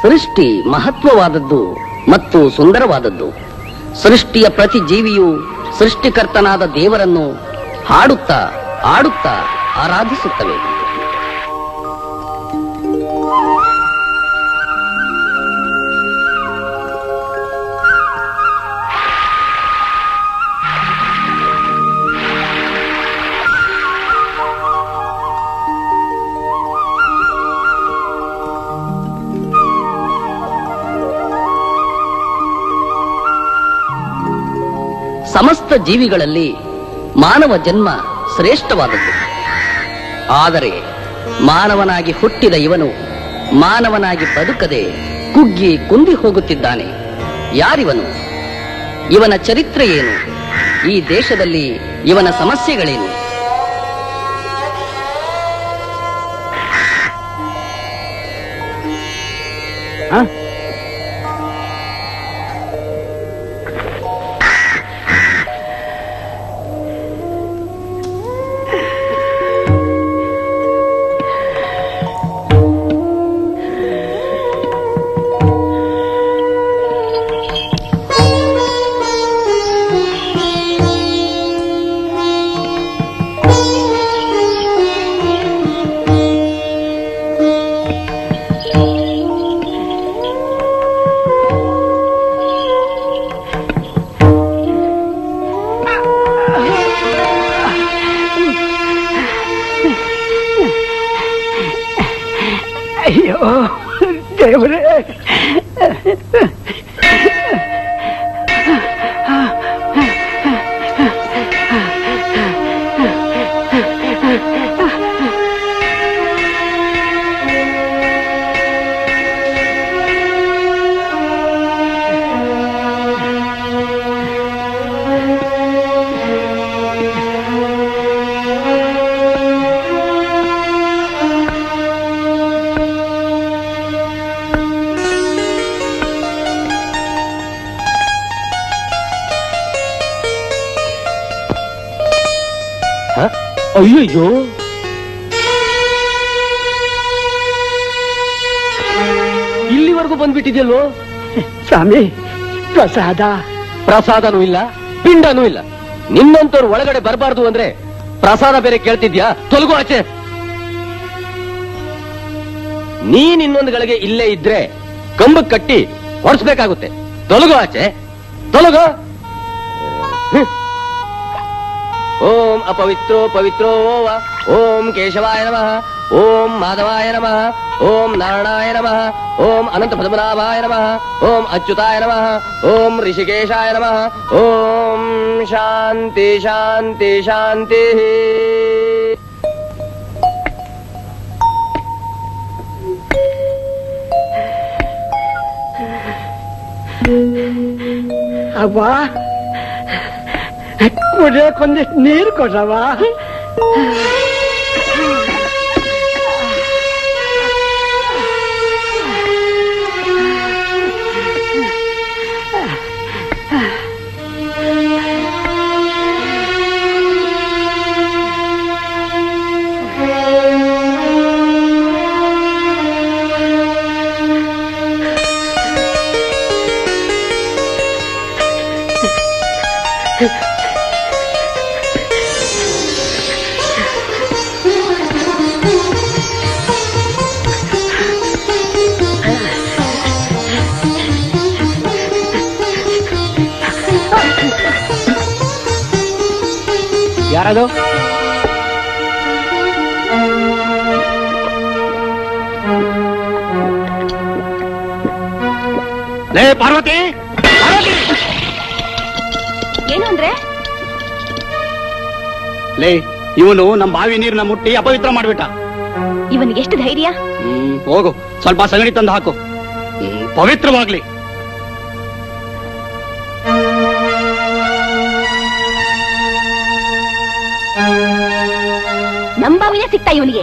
ಸೃಷ್ಟಿ ಮಹತ್ವವಾದದ್ದು ಮತ್ತು ಸುಂದರವಾದದ್ದು ಸೃಷ್ಟಿಯ ಪ್ರತಿ ಜೀವಿಯು ಸೃಷ್ಟಿಕರ್ತನಾದ ದೇವರನ್ನು ಹಾಡುತ್ತಾ ಆಡುತ್ತಾ ಆರಾಧಿಸುತ್ತವೆ ಸಮಸ್ತ ಜೀವಿಗಳಲ್ಲಿ ಮಾನವ ಜನ್ಮ ಶ್ರೇಷ್ಠವಾದದ್ದು ಆದರೆ ಮಾನವನಾಗಿ ಹುಟ್ಟಿದ ಇವನು ಮಾನವನಾಗಿ ಬದುಕದೆ ಕುಗ್ಗಿ ಕುಂದಿ ಹೋಗುತ್ತಿದ್ದಾನೆ ಯಾರಿವನು ಇವನ ಚರಿತ್ರೆ ಏನು ಈ ದೇಶದಲ್ಲಿ ಇವನ ಸಮಸ್ಯೆಗಳೇನು ಅಯ್ಯೋ ದೇವ್ರೆ ಅಯ್ಯಯ್ಯೋ ಇಲ್ಲಿವರೆಗೂ ಬಂದ್ಬಿಟ್ಟಿದ್ಯಲ್ಲೋ ಸ್ವಾಮಿ ಪ್ರಸಾದ ಪ್ರಸಾದನೂ ಇಲ್ಲ ಪಿಂಡನೂ ಇಲ್ಲ ನಿನ್ನಂತವ್ರು ಒಳಗಡೆ ಬರಬಾರ್ದು ಅಂದ್ರೆ ಪ್ರಸಾದ ಬೇರೆ ಕೇಳ್ತಿದ್ಯಾ ತೊಲಗು ಆಚೆ ನೀನ್ ಇನ್ನೊಂದು ಗಳಿಗೆ ಇಲ್ಲೇ ಇದ್ರೆ ಕಂಬಕ್ ಕಟ್ಟಿ ಹೊಡ್ಸ್ಬೇಕಾಗುತ್ತೆ ತೊಲಗು ಆಚೆ ತೊಲಗು ಹ್ಮ್. ಓಂ ಅಪವಿತ್ರೋ ಪವಿತ್ರೋ ವ ಓಂ ಕೇಶವಾಯ ನಮಃ ಓಂ ಮಾಧವಾಯ ನಮಃ ಓಂ ನಾರಾಯಣಾಯ ನಮಃ ಓಂ ಅನಂತ ಪದ್ಮನಾಭಾಯ ನಮಃ ಓಂ ಅಚ್ಯುತಾಯ ನಮಃ ಓಂ ಋಷಿಕೇಶಾಯ ನಮಃ ಓಂ ಶಾಂತಿ ಶಾಂತಿ ಶಾಂತಿ ಅವ್ವ ಕುಡಿಯೋಕೊಂದಿಷ್ಟು ನೀರು ಕೊಡ್ರವ್ವ ಯಾರದು ಲೇ ಪಾರ್ವತಿ ಏನು ಅಂದ್ರೆ ಲೇ ಇವನು ನಮ್ಮ ಬಾವಿ ನೀರನ್ನ ಮುಟ್ಟಿ ಅಪವಿತ್ರ ಮಾಡ್ಬಿಟ್ಟ ಇವನಿಗೆ ಎಷ್ಟು ಧೈರ್ಯ ಹ್ಮ್ ಹೋಗು ಸ್ವಲ್ಪ ಸಗಣಿ ತಂದು ಹಾಕು ಹ್ಮ್, ಪವಿತ್ರವಾಗ್ಲಿ ನಂಬಾವಿನೇ ಸಿಗ್ತಾ ಇವನಿಗೆ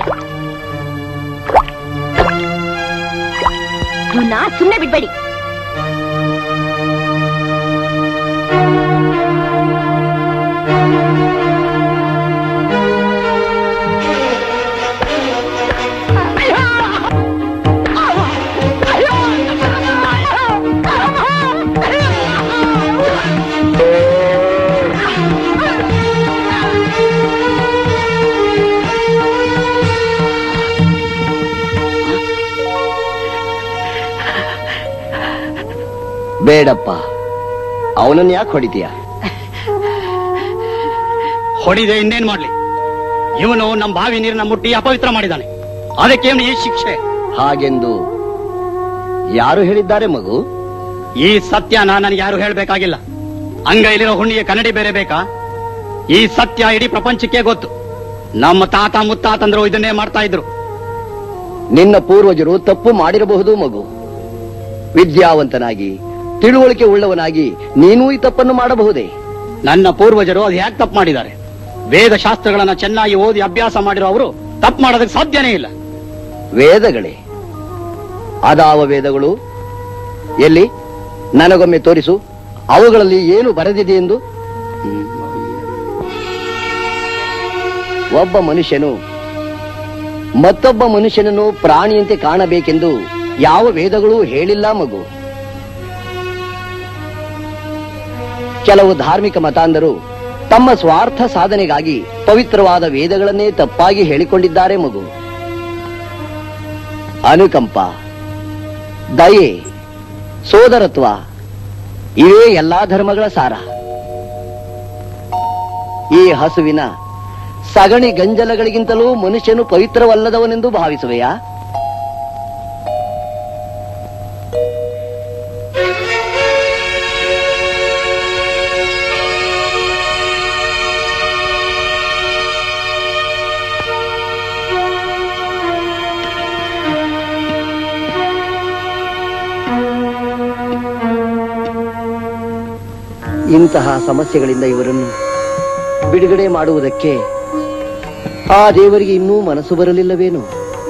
ಇವನ್ನ ಸುಮ್ಮನೆ ಬಿಡ್ಬೇಡಿ ಅಯ್ಯೋ ಬೇಡಪ್ಪ ಅವನನ್ನ ಯಾಕೆ ಹೊಡಿತೀಯ ಹೊಡಿದೆ ಇನ್ನೇನ್ ಮಾಡ್ಲಿ ಇವನು ನಮ್ಮ ಬಾವಿ ನೀರನ್ನ ಮುಟ್ಟಿ ಅಪವಿತ್ರ ಮಾಡಿದಾನೆ ಅದಕ್ಕೆ ಇವನು ಈ ಶಿಕ್ಷೆ ಹಾಗೆಂದು ಯಾರು ಹೇಳಿದ್ದಾರೆ ಮಗು ಈ ಸತ್ಯನ ನನಗೆ ಯಾರು ಹೇಳ್ಬೇಕಾಗಿಲ್ಲ ಅಂಗೈಲಿರೋ ಹುಣ್ಣಿಗೆ ಕನ್ನಡಿ ಬೇರೆ ಬೇಕಾ ಈ ಸತ್ಯ ಇಡೀ ಪ್ರಪಂಚಕ್ಕೆ ಗೊತ್ತು ನಮ್ಮ ತಾತ ಮುತ್ತಾತಂದ್ರು ಇದನ್ನೇ ಮಾಡ್ತಾ ಇದ್ರು ನಿನ್ನ ಪೂರ್ವಜರು ತಪ್ಪು ಮಾಡಿರಬಹುದು ಮಗು ವಿದ್ಯಾವಂತನಾಗಿ ತಿಳುವಳಿಕೆ ಉಳ್ಳವನಾಗಿ ನೀನೂ ಈ ತಪ್ಪನ್ನು ಮಾಡಬಹುದೇ ನನ್ನ ಪೂರ್ವಜರು ಅದು ಯಾಕೆ ತಪ್ಪು ಮಾಡಿದ್ದಾರೆ ವೇದ ಶಾಸ್ತ್ರಗಳನ್ನ ಚೆನ್ನಾಗಿ ಓದಿ ಅಭ್ಯಾಸ ಮಾಡಿರೋ ಅವರು ತಪ್ಪು ಮಾಡೋದಕ್ಕೆ ಸಾಧ್ಯನೇ ಇಲ್ಲ ವೇದಗಳೇ ಅದಾವ ವೇದಗಳು ಎಲ್ಲಿ ನನಗೊಮ್ಮೆ ತೋರಿಸು ಅವುಗಳಲ್ಲಿ ಏನು ಬರೆದಿದೆ ಎಂದು ಹ್ಮ್. ಒಬ್ಬ ಮನುಷ್ಯನು ಮತ್ತೊಬ್ಬ ಮನುಷ್ಯನನ್ನು ಪ್ರಾಣಿಯಂತೆ ಕಾಣಬೇಕೆಂದು ಯಾವ ವೇದಗಳೂ ಹೇಳಿಲ್ಲ ಮಗು ಕೆಲವು ಧಾರ್ಮಿಕ ಮತಾಂಧರು ತಮ್ಮ ಸ್ವಾರ್ಥ ಸಾಧನೆಗಾಗಿ ಪವಿತ್ರವಾದ ವೇದಗಳನ್ನೇ ತಪ್ಪಾಗಿ ಹೇಳಿಕೊಂಡಿದ್ದಾರೆ ಮಗು ಅನುಕಂಪ ದಯೆ ಸೋದರತ್ವ ಇವೇ ಎಲ್ಲಾ ಧರ್ಮಗಳ ಸಾರ ಈ ಹಸುವಿನ ಸಗಣಿ ಗಂಜಲಗಳಿಗಿಂತಲೂ ಮನುಷ್ಯನು ಪವಿತ್ರವಲ್ಲದವನೆಂದು ಭಾವಿಸುವೆಯಾ ಇಂತಹ ಸಮಸ್ಯೆಗಳಿಂದ ಇವರನ್ನು ಬಿಡುಗಡೆ ಮಾಡುವುದಕ್ಕೆ ಆ ದೇವರಿಗೆ ಇನ್ನೂ ಮನಸ್ಸು ಬರಲಿಲ್ಲವೇನು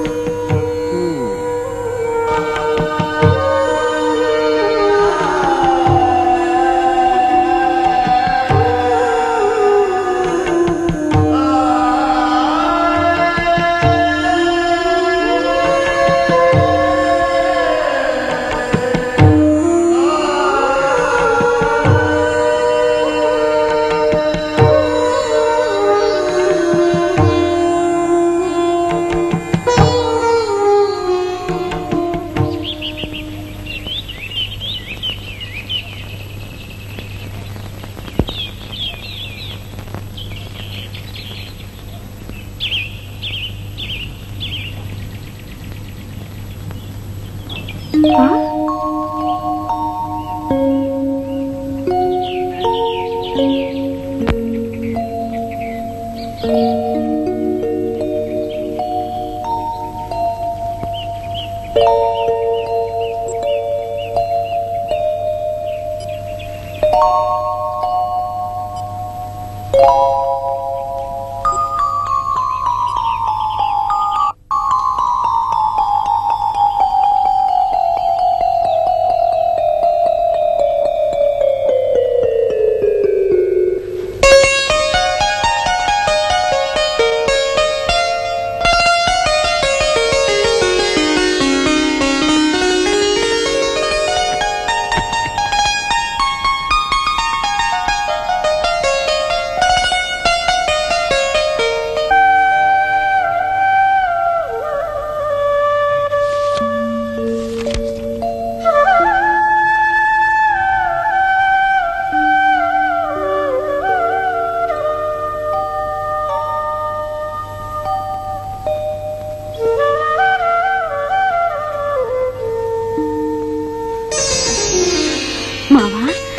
ಮಾವ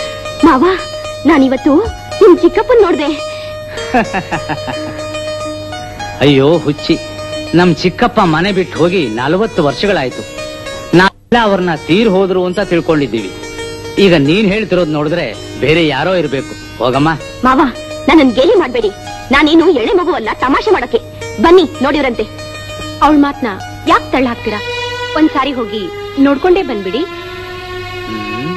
ಮಾವ ನಾನಿವತ್ತು ನಿಮ್ ಚಿಕ್ಕಪ್ಪನ್ ನೋಡ್ದೆ ಅಯ್ಯೋ ಹುಚ್ಚಿ ನಮ್ ಚಿಕ್ಕಪ್ಪ ಮನೆ ಬಿಟ್ಟು ಹೋಗಿ ನಲವತ್ತು ವರ್ಷಗಳಾಯ್ತು ನಾವೆಲ್ಲ ಅವ್ರನ್ನ ತೀರ್ ಹೋದ್ರು ಅಂತ ತಿಳ್ಕೊಂಡಿದ್ದೀವಿ ಈಗ ನೀನ್ ಹೇಳ್ತಿರೋದ್ ನೋಡಿದ್ರೆ ಬೇರೆ ಯಾರೋ ಇರ್ಬೇಕು ಹೋಗಮ್ಮ ಮಾವ ನನ್ನನ್ ಗೇಲಿ ಮಾಡ್ಬೇಡಿ ನಾನೇನು ಎಳೆ ಮಗು ಅಲ್ಲ ತಮಾಷೆ ಮಾಡಕ್ಕೆ ಬನ್ನಿ ನೋಡಿವ್ರಂತೆ ಅವಳ ಮಾತ್ನ ಯಾಕೆ ತಳ್ಳ ಹಾಕ್ತೀರಾ ಒಂದ್ಸಾರಿ ಹೋಗಿ ನೋಡ್ಕೊಂಡೇ ಬಂದ್ಬಿಡಿ ಹ್ಮ್.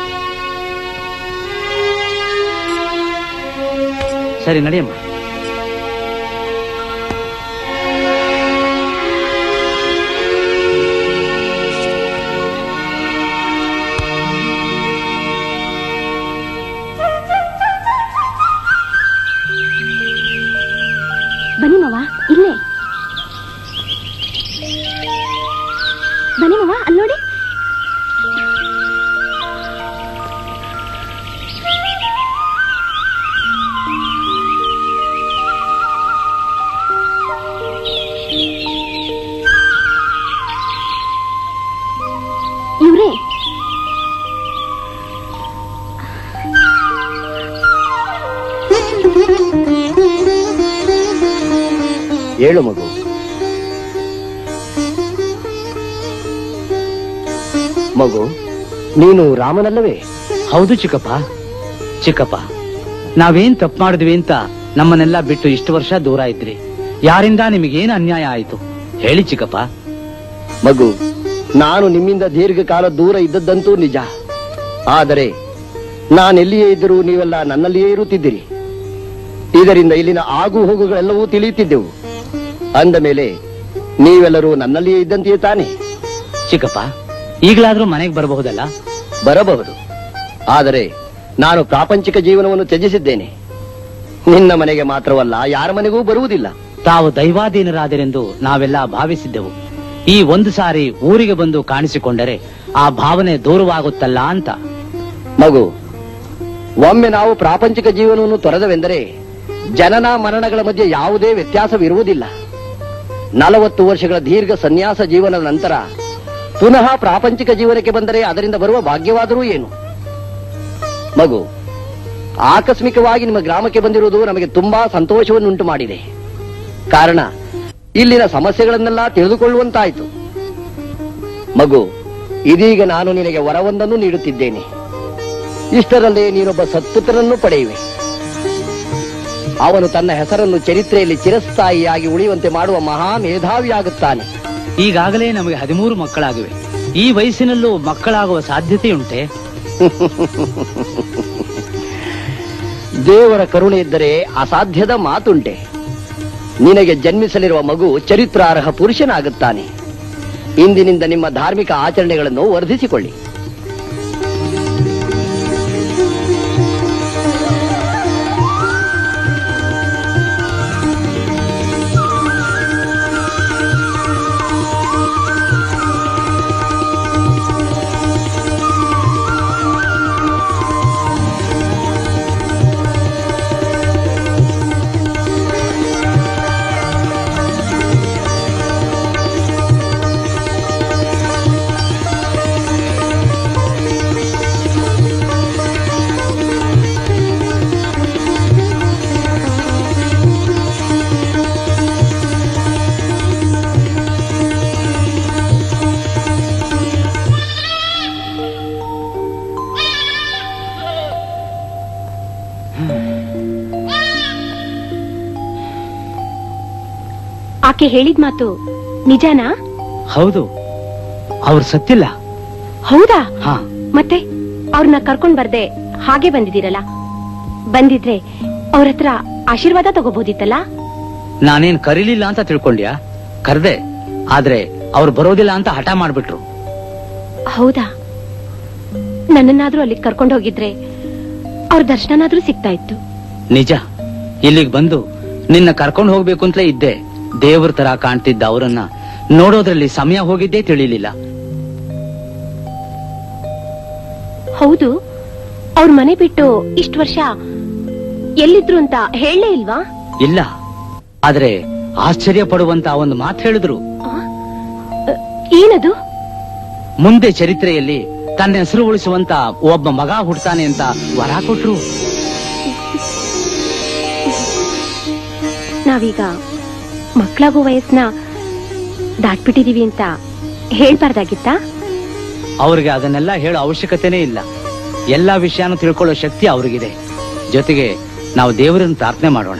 ಸರಿ ನಡಿಯಮ್ಮ ಬನ್ನಿ ಮಾವ ಇಲ್ಲೇ ಬನ್ನಿ ಮಾವ ಅಲ್ಲಿ ನೋಡಿ ಹೇಳು ಮಗು ಮಗು ನೀನು ರಾಮನಲ್ಲವೇ ಹೌದು ಚಿಕ್ಕಪ್ಪ ಚಿಕ್ಕಪ್ಪ ನಾವೇನ್ ತಪ್ಪು ಮಾಡಿದ್ವಿ ಅಂತ ನಮ್ಮನ್ನೆಲ್ಲ ಬಿಟ್ಟು ಇಷ್ಟು ವರ್ಷ ದೂರ ಇದ್ರಿ ಯಾರಿಂದ ನಿಮಗೇನು ಅನ್ಯಾಯ ಆಯ್ತು ಹೇಳಿ ಚಿಕ್ಕಪ್ಪ ಮಗು ನಾನು ನಿಮ್ಮಿಂದ ದೀರ್ಘಕಾಲ ದೂರ ಇದ್ದದ್ದಂತೂ ನಿಜ ಆದರೆ ನಾನೆಲ್ಲಿಯೇ ಇದ್ದರೂ ನೀವೆಲ್ಲ ನನ್ನಲ್ಲಿಯೇ ಇರುತ್ತಿದ್ದೀರಿ ಇದರಿಂದ ಇಲ್ಲಿನ ಆಗು ಹೋಗುಗಳೆಲ್ಲವೂ ತಿಳಿಯುತ್ತಿದ್ದೆವು ಅಂದ ಮೇಲೆ ನೀವೆಲ್ಲರೂ ನನ್ನಲ್ಲಿಯೇ ಇದ್ದಂತೆಯೇ ತಾನೆ ಚಿಕ್ಕಪ್ಪ ಈಗಲಾದ್ರೂ ಮನೆಗೆ ಬರಬಹುದಲ್ಲ ಬರಬಹುದು ಆದರೆ ನಾನು ಪ್ರಾಪಂಚಿಕ ಜೀವನವನ್ನು ತ್ಯಜಿಸಿದ್ದೇನೆ ನಿನ್ನ ಮನೆಗೆ ಮಾತ್ರವಲ್ಲ ಯಾರ ಮನೆಗೂ ಬರುವುದಿಲ್ಲ ತಾವು ದೈವಾಧೀನರಾದರೆಂದು ನಾವೆಲ್ಲ ಭಾವಿಸಿದ್ದೆವು ಈ ಒಂದು ಸಾರಿ ಊರಿಗೆ ಬಂದು ಕಾಣಿಸಿಕೊಂಡರೆ ಆ ಭಾವನೆ ದೂರವಾಗುತ್ತಲ್ಲ ಅಂತ ಮಗು ಒಮ್ಮೆ ನಾವು ಪ್ರಾಪಂಚಿಕ ಜೀವನವನ್ನು ತೊರೆದವೆಂದರೆ ಜನನ ಮರಣಗಳ ಮಧ್ಯೆ ಯಾವುದೇ ವ್ಯತ್ಯಾಸವಿರುವುದಿಲ್ಲ ನಲವತ್ತು ವರ್ಷಗಳ ದೀರ್ಘ ಸನ್ಯಾಸ ಜೀವನದ ನಂತರ ಪುನಃ ಪ್ರಾಪಂಚಿಕ ಜೀವನಕ್ಕೆ ಬಂದರೆ ಅದರಿಂದ ಬರುವ ಭಾಗ್ಯವಾದರೂ ಏನು ಮಗು ಆಕಸ್ಮಿಕವಾಗಿ ನಿಮ್ಮ ಗ್ರಾಮಕ್ಕೆ ಬಂದಿರುವುದು ನಮಗೆ ತುಂಬಾ ಸಂತೋಷವನ್ನುಂಟು ಮಾಡಿದೆ ಕಾರಣ ಇಲ್ಲಿನ ಸಮಸ್ಯೆಗಳನ್ನೆಲ್ಲ ತಿಳಿದುಕೊಳ್ಳುವಂತಾಯಿತು ಮಗು ಇದೀಗ ನಾನು ನಿನಗೆ ವರವೊಂದನ್ನು ನೀಡುತ್ತಿದ್ದೇನೆ ಇಷ್ಟರಲ್ಲೇ ನೀನೊಬ್ಬ ಸತ್ಪುತ್ರನನ್ನು ಪಡೆಯುವೆ ಅವನು ತನ್ನ ಹೆಸರನ್ನು ಚರಿತ್ರೆಯಲ್ಲಿ ಚಿರಸ್ಥಾಯಿಯಾಗಿ ಉಳಿಯುವಂತೆ ಮಾಡುವ ಮಹಾ ಮೇಧಾವಿಯಾಗುತ್ತಾನೆ ಈಗಾಗಲೇ ನಮಗೆ ಹದಿಮೂರು ಮಕ್ಕಳಾಗಿವೆ ಈ ವಯಸ್ಸಿನಲ್ಲೂ ಮಕ್ಕಳಾಗುವ ಸಾಧ್ಯತೆಯುಂಟೆ ದೇವರ ಕರುಣೆ ಇದ್ದರೆ ಅಸಾಧ್ಯದ ಮಾತುಂಟೆ ನಿನಗೆ ಜನ್ಮಿಸಲಿರುವ ಮಗು ಚರಿತ್ರಾರ್ಹ ಪುರುಷನಾಗುತ್ತಾನೆ ಇಂದಿನಿಂದ ನಿಮ್ಮ ಧಾರ್ಮಿಕ ಆಚರಣೆಗಳನ್ನು ವರ್ಧಿಸಿಕೊಳ್ಳಿ ಆಕೆ ಹೇಳಿದ ಮಾತು ನಿಜಾನಾ ಹೌದು ಅವ್ರು ಸತ್ತಿಲ್ಲ ಹೌದಾ ಹಾ ಮತ್ತೆ ಅವ್ರನ್ನ ಕರ್ಕೊಂಡ್ ಬರ್ದೆ ಹಾಗೆ ಬಂದಿದ್ದೀರಲ್ಲ ಬಂದಿದ್ರೆ ಅವ್ರ ಹತ್ರ ಆಶೀರ್ವಾದ ತಗೋಬಹುದಿತ್ತಲ್ಲ ನಾನೇನ್ ಕರೀಲಿಲ್ಲ ಅಂತ ತಿಳ್ಕೊಂಡ್ಯಾ ಕರ್ದೆ ಆದ್ರೆ ಅವ್ರು ಬರೋದಿಲ್ಲ ಅಂತ ಹಠ ಮಾಡ್ಬಿಟ್ರು ಹೌದಾ ನನ್ನನ್ನಾದ್ರೂ ಅಲ್ಲಿಗೆ ಕರ್ಕೊಂಡು ಹೋಗಿದ್ರೆ ಅವ್ರ ದರ್ಶನನಾದ್ರೂ ಸಿಗ್ತಾ ಇತ್ತು ನಿಜ ಇಲ್ಲಿಗೆ ಬಂದು ನಿನ್ನ ಕರ್ಕೊಂಡು ಹೋಗ್ಬೇಕು ಅಂತಲೇ ಇದ್ದೆ ದೇವ್ರ ತರ ಕಾಣ್ತಿದ್ದ ಅವರನ್ನ ನೋಡೋದ್ರಲ್ಲಿ ಸಮಯ ಹೋಗಿದ್ದೇ ತಿಳಿಲಿಲ್ಲ ಹೌದು ಅವ್ರ ಮನೆ ಬಿಟ್ಟು ಇಷ್ಟು ವರ್ಷ ಎಲ್ಲಿದ್ರು ಅಂತ ಹೇಳಲೇ ಇಲ್ವಾ ಇಲ್ಲ ಆದ್ರೆ ಆಶ್ಚರ್ಯ ಪಡುವಂತ ಒಂದು ಮಾತು ಹೇಳಿದ್ರು ಆ? ಅ, ಏನದು ಮುಂದೆ ಚರಿತ್ರೆಯಲ್ಲಿ ತನ್ನ ಹೆಸರು ಉಳಿಸುವಂತ ಒಬ್ಬ ಮಗ ಹುಡ್ತಾನೆ ಅಂತ ವರ ಕೊಟ್ರು ನಾವೀಗ ಮಕ್ಕಳಾಗೋ ವಯಸ್ಸನ್ನ ದಾಟ್ಬಿಟ್ಟಿದೀವಿ ಅಂತ ಹೇಳ್ಬಾರ್ದಾಗಿತ್ತಾ ಅವ್ರಿಗೆ ಅದನ್ನೆಲ್ಲ ಹೇಳೋ ಅವಶ್ಯಕತೆನೇ ಇಲ್ಲ ಎಲ್ಲಾ ವಿಷಯನೂ ತಿಳ್ಕೊಳ್ಳೋ ಶಕ್ತಿ ಅವ್ರಿಗಿದೆ ಜೊತೆಗೆ ನಾವು ದೇವರನ್ನು ಪ್ರಾರ್ಥನೆ ಮಾಡೋಣ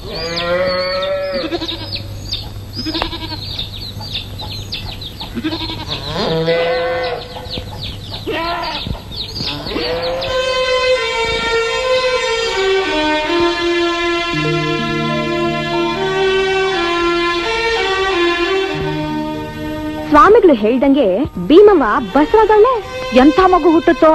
ಸ್ವಾಮಿಗಳು ಹೇಳ್ದಂಗೆ ಭೀಮವ್ವ ಬಸವಾದವಳೆ ಎಂಥ ಮಗು ಹುಟ್ಟುತ್ತೋ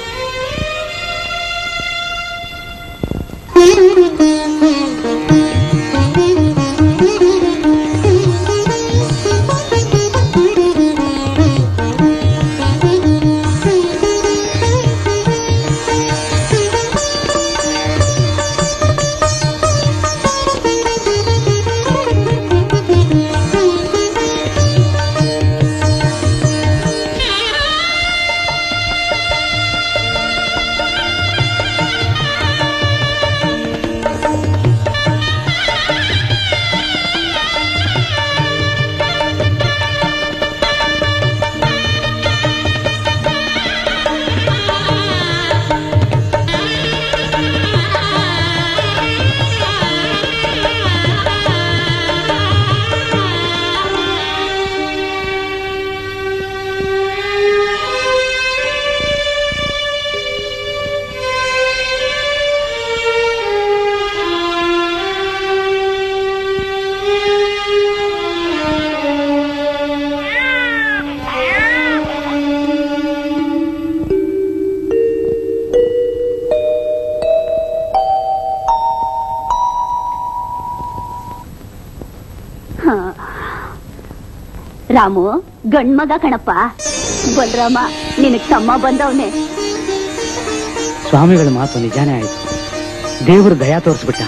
ರಾಮು ಗಂಡ್ಮಗ ಕಣಪ್ಪ ಬಲರಾಮ ನಿನಗ್ ತಮ್ಮ ಬಂದವನೆ ಸ್ವಾಮಿಗಳ ಮಾತು ನಿಜಾನೇ ಆಯ್ತು ದೇವರು ದಯಾ ತೋರಿಸ್ಬಿಟ್ಟ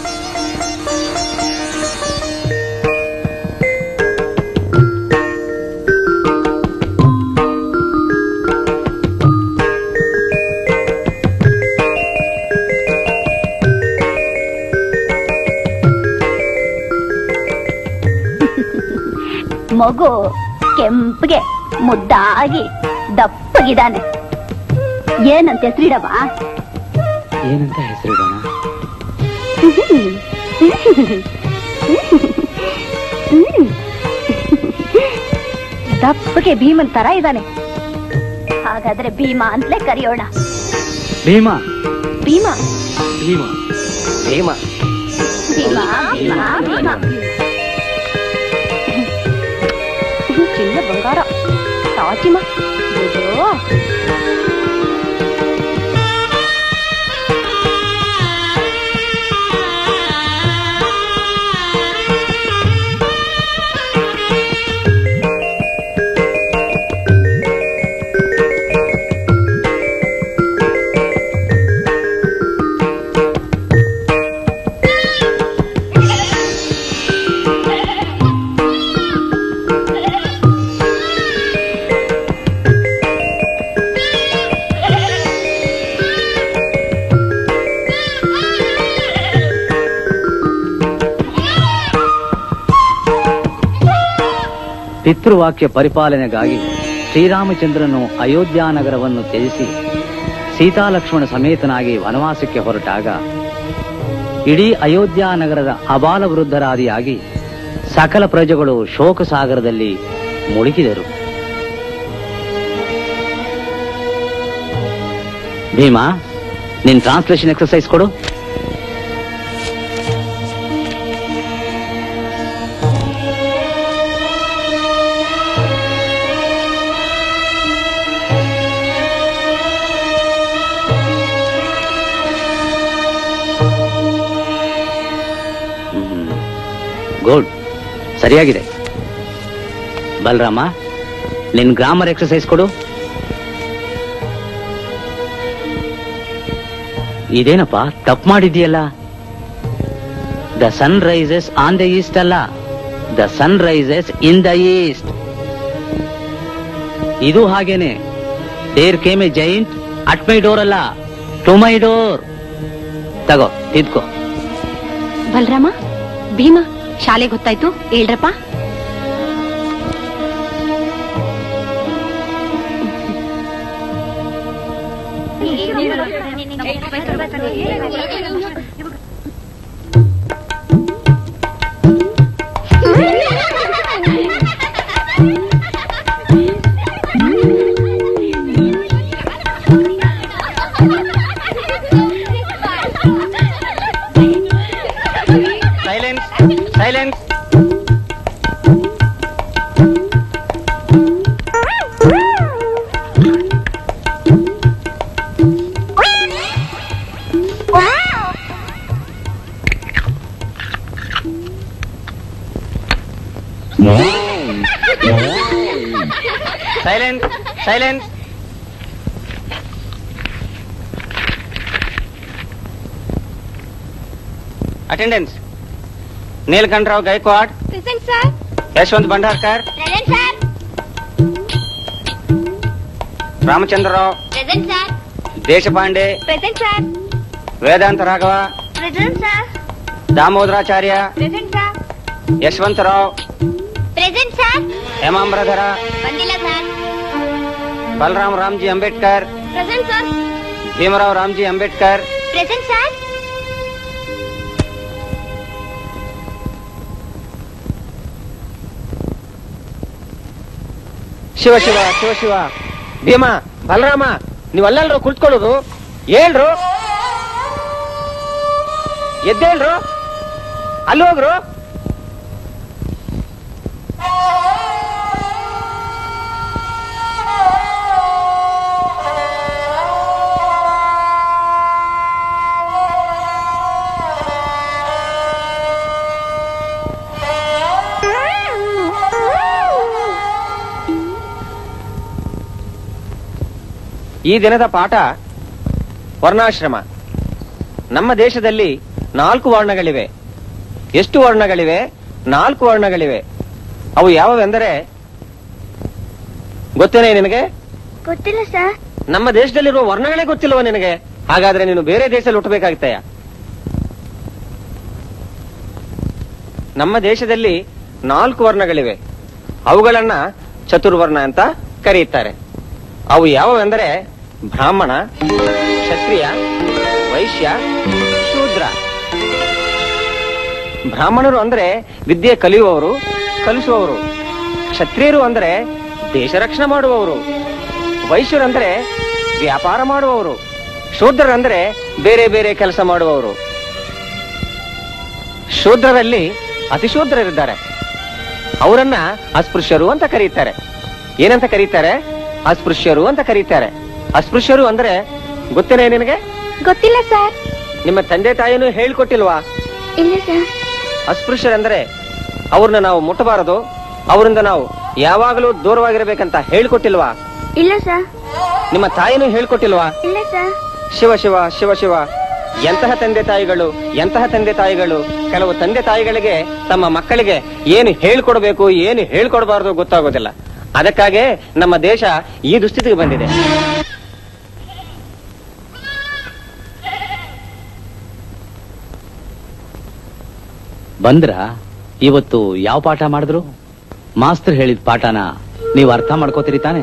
ಮಗು ಕೆಂಪಗೆ ಮುದ್ದಾಗಿ ದಪ್ಪಗಿದಾನೆ ಏನಂತ ಹೆಸರಿಡವ ಏನಂತ ಹೆಸರಿಡೋಣ ದಪ್ಪಗೆ ಭೀಮನ್ ತರ ಇದ್ದಾನೆ ಹಾಗಾದ್ರೆ ಭೀಮಾ ಅಂತಲೇ ಕರೆಯೋಣ ಭೀಮ ಭೀಮಾ ಭೀಮ ಭೀಮ ಭೀಮಾ ಭೀಮಾ ಭೀಮಾ ಚಿನ್ನ ಬಂಗಾರ ತಾಚಿಮ ಅಯ್ಯೋ. ಪಿತೃವಾಕ್ಯ ಪರಿಪಾಲನೆಗಾಗಿ ಶ್ರೀರಾಮಚಂದ್ರನು ಅಯೋಧ್ಯ ನಗರವನ್ನು ತ್ಯಜಿಸಿ ಸೀತಾಲಕ್ಷ್ಮಣ ಸಮೇತನಾಗಿ ವನವಾಸಕ್ಕೆ ಹೊರಟಾಗ ಇಡೀ ಅಯೋಧ್ಯ ನಗರದ ಅಬಾಲ ವೃದ್ಧರಾದಿಯಾಗಿ ಸಕಲ ಪ್ರಜೆಗಳು ಶೋಕ ಸಾಗರದಲ್ಲಿ ಮುಳುಗಿದರು ಭೀಮಾ ನಿನ್ ಟ್ರಾನ್ಸ್ಲೇಷನ್ ಎಕ್ಸರ್ಸೈಸ್ ಕೊಡು ಗುಡ್ ಸರಿಯಾಗಿದೆ ಬಲರಾಮ ನಿನ್ ಗ್ರಾಮರ್ ಎಕ್ಸರ್ಸೈಸ್ ಕೊಡು ಇದೇನಪ್ಪ ತಪ್ಪು ಮಾಡಿದ್ಯಲ್ಲ the sun rises on the east ಅಲ್ಲ the sun rises in the east ಇದು ಹಾಗೇನೆ there came a giant at my door ಅಲ್ಲ ಟು ಮೈ ಡೋರ್ ತಗೋ ತಿದ್ಕೋ ಬಲರಾಮ ಭೀಮಾ ಶಾಲೆ ಗೊತ್ತಾಯ್ತು ಹೇಳ್ರಪ್ಪ silence silence silence silence attendance Neelakantharao Gaikwad present sir Yashwant Bhandarkar present sir Ramachandrarao present sir Deshpande present sir Vedanta Raghava present sir Damodaracharya present sir Yashwantrao present sir Hemambaradhara ಬಂದಿಲ್ಲ sir Balram Ramji Ambedkar present sir Bhimrao Ramji Ambedkar present sir Shiva Shiva Shiva Shiva Bhima Balarama ನೀವಲ್ಲೆಲ್ರು ಕುಳಿತುಕೊಳ್ಳೋದು ಹೇಳ್ರು ಎದ್ದೇಳ್ರು ಅಲ್ಲಿ ಹೋಗ್ರು ಈ ದಿನದ ಪಾಠ ವರ್ಣಾಶ್ರಮ ನಮ್ಮ ದೇಶದಲ್ಲಿ ನಾಲ್ಕು ವರ್ಣಗಳಿವೆ ಎಷ್ಟು ವರ್ಣಗಳಿವೆ ನಾಲ್ಕು ವರ್ಣಗಳಿವೆ ಅವು ಯಾವುವೆಂದರೆ ಗೊತ್ತೇನೆ ನಿನಗೆ ಗೊತ್ತಿಲ್ಲ ಸರ್ ನಮ್ಮ ದೇಶದಲ್ಲಿರುವ ವರ್ಣಗಳೇ ಗೊತ್ತಿಲ್ವ ನಿನಗೆ ಹಾಗಾದ್ರೆ ನೀನು ಬೇರೆ ದೇಶದಲ್ಲಿ ಹುಟ್ಟಬೇಕಾಗ್ತಯ ನಮ್ಮ ದೇಶದಲ್ಲಿ ನಾಲ್ಕು ವರ್ಣಗಳಿವೆ ಅವುಗಳನ್ನ ಚತುರ್ವರ್ಣ ಅಂತ ಕರೆಯುತ್ತಾರೆ ಅವು ಯಾವುವೆಂದರೆ ಬ್ರಾಹ್ಮಣ ಕ್ಷತ್ರಿಯ ವೈಶ್ಯ ಶೂದ್ರ ಬ್ರಾಹ್ಮಣರು ಅಂದ್ರೆ ವಿದ್ಯೆ ಕಲಿಯುವವರು ಕಲಿಸುವವರು ಕ್ಷತ್ರಿಯರು ಅಂದ್ರೆ ದೇಶ ರಕ್ಷಣೆ ಮಾಡುವವರು ವೈಶ್ಯರಂದ್ರೆ ವ್ಯಾಪಾರ ಮಾಡುವವರು ಶೂದ್ರರಂದ್ರೆ ಬೇರೆ ಬೇರೆ ಕೆಲಸ ಮಾಡುವವರು ಶೂದ್ರರಲ್ಲಿ ಅತಿಶೂದ್ರರಿದ್ದಾರೆ ಅವರನ್ನ ಅಸ್ಪೃಶ್ಯರು ಅಂತ ಕರೀತಾರೆ ಏನಂತ ಕರೀತಾರೆ ಅಸ್ಪೃಶ್ಯರು ಅಂತ ಕರೀತಾರೆ ಅಸ್ಪೃಶ್ಯರು ಅಂದ್ರೆ ಗೊತ್ತೇನೆ ನಿನಗೆ ಗೊತ್ತಿಲ್ಲ ಸರ್ ನಿಮ್ಮ ತಂದೆ ತಾಯಿನೂ ಹೇಳ್ಕೊಟ್ಟಿಲ್ವಾ ಇಲ್ಲ ಸರ್ ಅಸ್ಪೃಶ್ಯರಂದ್ರೆ ಅವ್ರನ್ನ ನಾವು ಮುಟ್ಟಬಾರದು ಅವರಿಂದ ನಾವು ಯಾವಾಗಲೂ ದೂರವಾಗಿರ್ಬೇಕಂತ ಹೇಳ್ಕೊಟ್ಟಿಲ್ವಾ ಇಲ್ಲ ಸರ್ ನಿಮ್ಮ ತಾಯಿನೂ ಹೇಳ್ಕೊಟ್ಟಿಲ್ವಾ ಇಲ್ಲ ಸರ್ ಶಿವ ಶಿವ ಶಿವ ಶಿವ ಎಂತಹ ತಂದೆ ತಾಯಿಗಳು ಎಂತಹ ತಂದೆ ತಾಯಿಗಳು ಕೆಲವು ತಂದೆ ತಾಯಿಗಳಿಗೆ ತಮ್ಮ ಮಕ್ಕಳಿಗೆ ಏನು ಹೇಳ್ಕೊಡ್ಬೇಕು ಏನು ಹೇಳ್ಕೊಡ್ಬಾರ್ದು ಗೊತ್ತಾಗೋದಿಲ್ಲ ಅದಕ್ಕಾಗೆ ನಮ್ಮ ದೇಶ ಈ ದುಸ್ಥಿತಿಗೆ ಬಂದಿದೆ ಬಂದ್ರ ಇವತ್ತು ಯಾವ ಪಾಠ ಮಾಡಿದ್ರು ಮಾಸ್ತರ್ ಹೇಳಿದ ಪಾಠನ ನೀವು ಅರ್ಥ ಮಾಡ್ಕೋತೀರಿ ತಾನೆ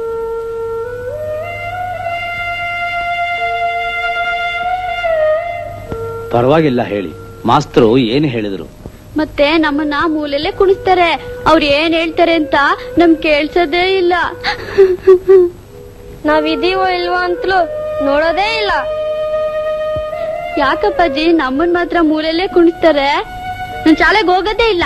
ಪರವಾಗಿಲ್ಲ ಹೇಳಿ ಮಾಸ್ತರು ಏನು ಹೇಳಿದ್ರು ಮತ್ತೆ ನಮ್ಮನ್ನ ಮೂಲೆಲ್ಲೇ ಕುಣಿಸ್ತಾರೆ ಅವ್ರು ಏನ್ ಹೇಳ್ತಾರೆ ಅಂತ ನಮ್ ಕೇಳ್ಸೋದೇ ಇಲ್ಲ ನಾವಿದೀವೋ ಇಲ್ವೋ ಅಂತಲೂ ನೋಡೋದೇ ಇಲ್ಲ ಯಾಕಪ್ಪಾಜಿ ನಮ್ಮನ್ ಮಾತ್ರ ಮೂಲೆಲ್ಲೇ ಕುಣಿಸ್ತಾರೆ ನಾನ್ ಶಾಲೆಗೆ ಹೋಗೋದೇ ಇಲ್ಲ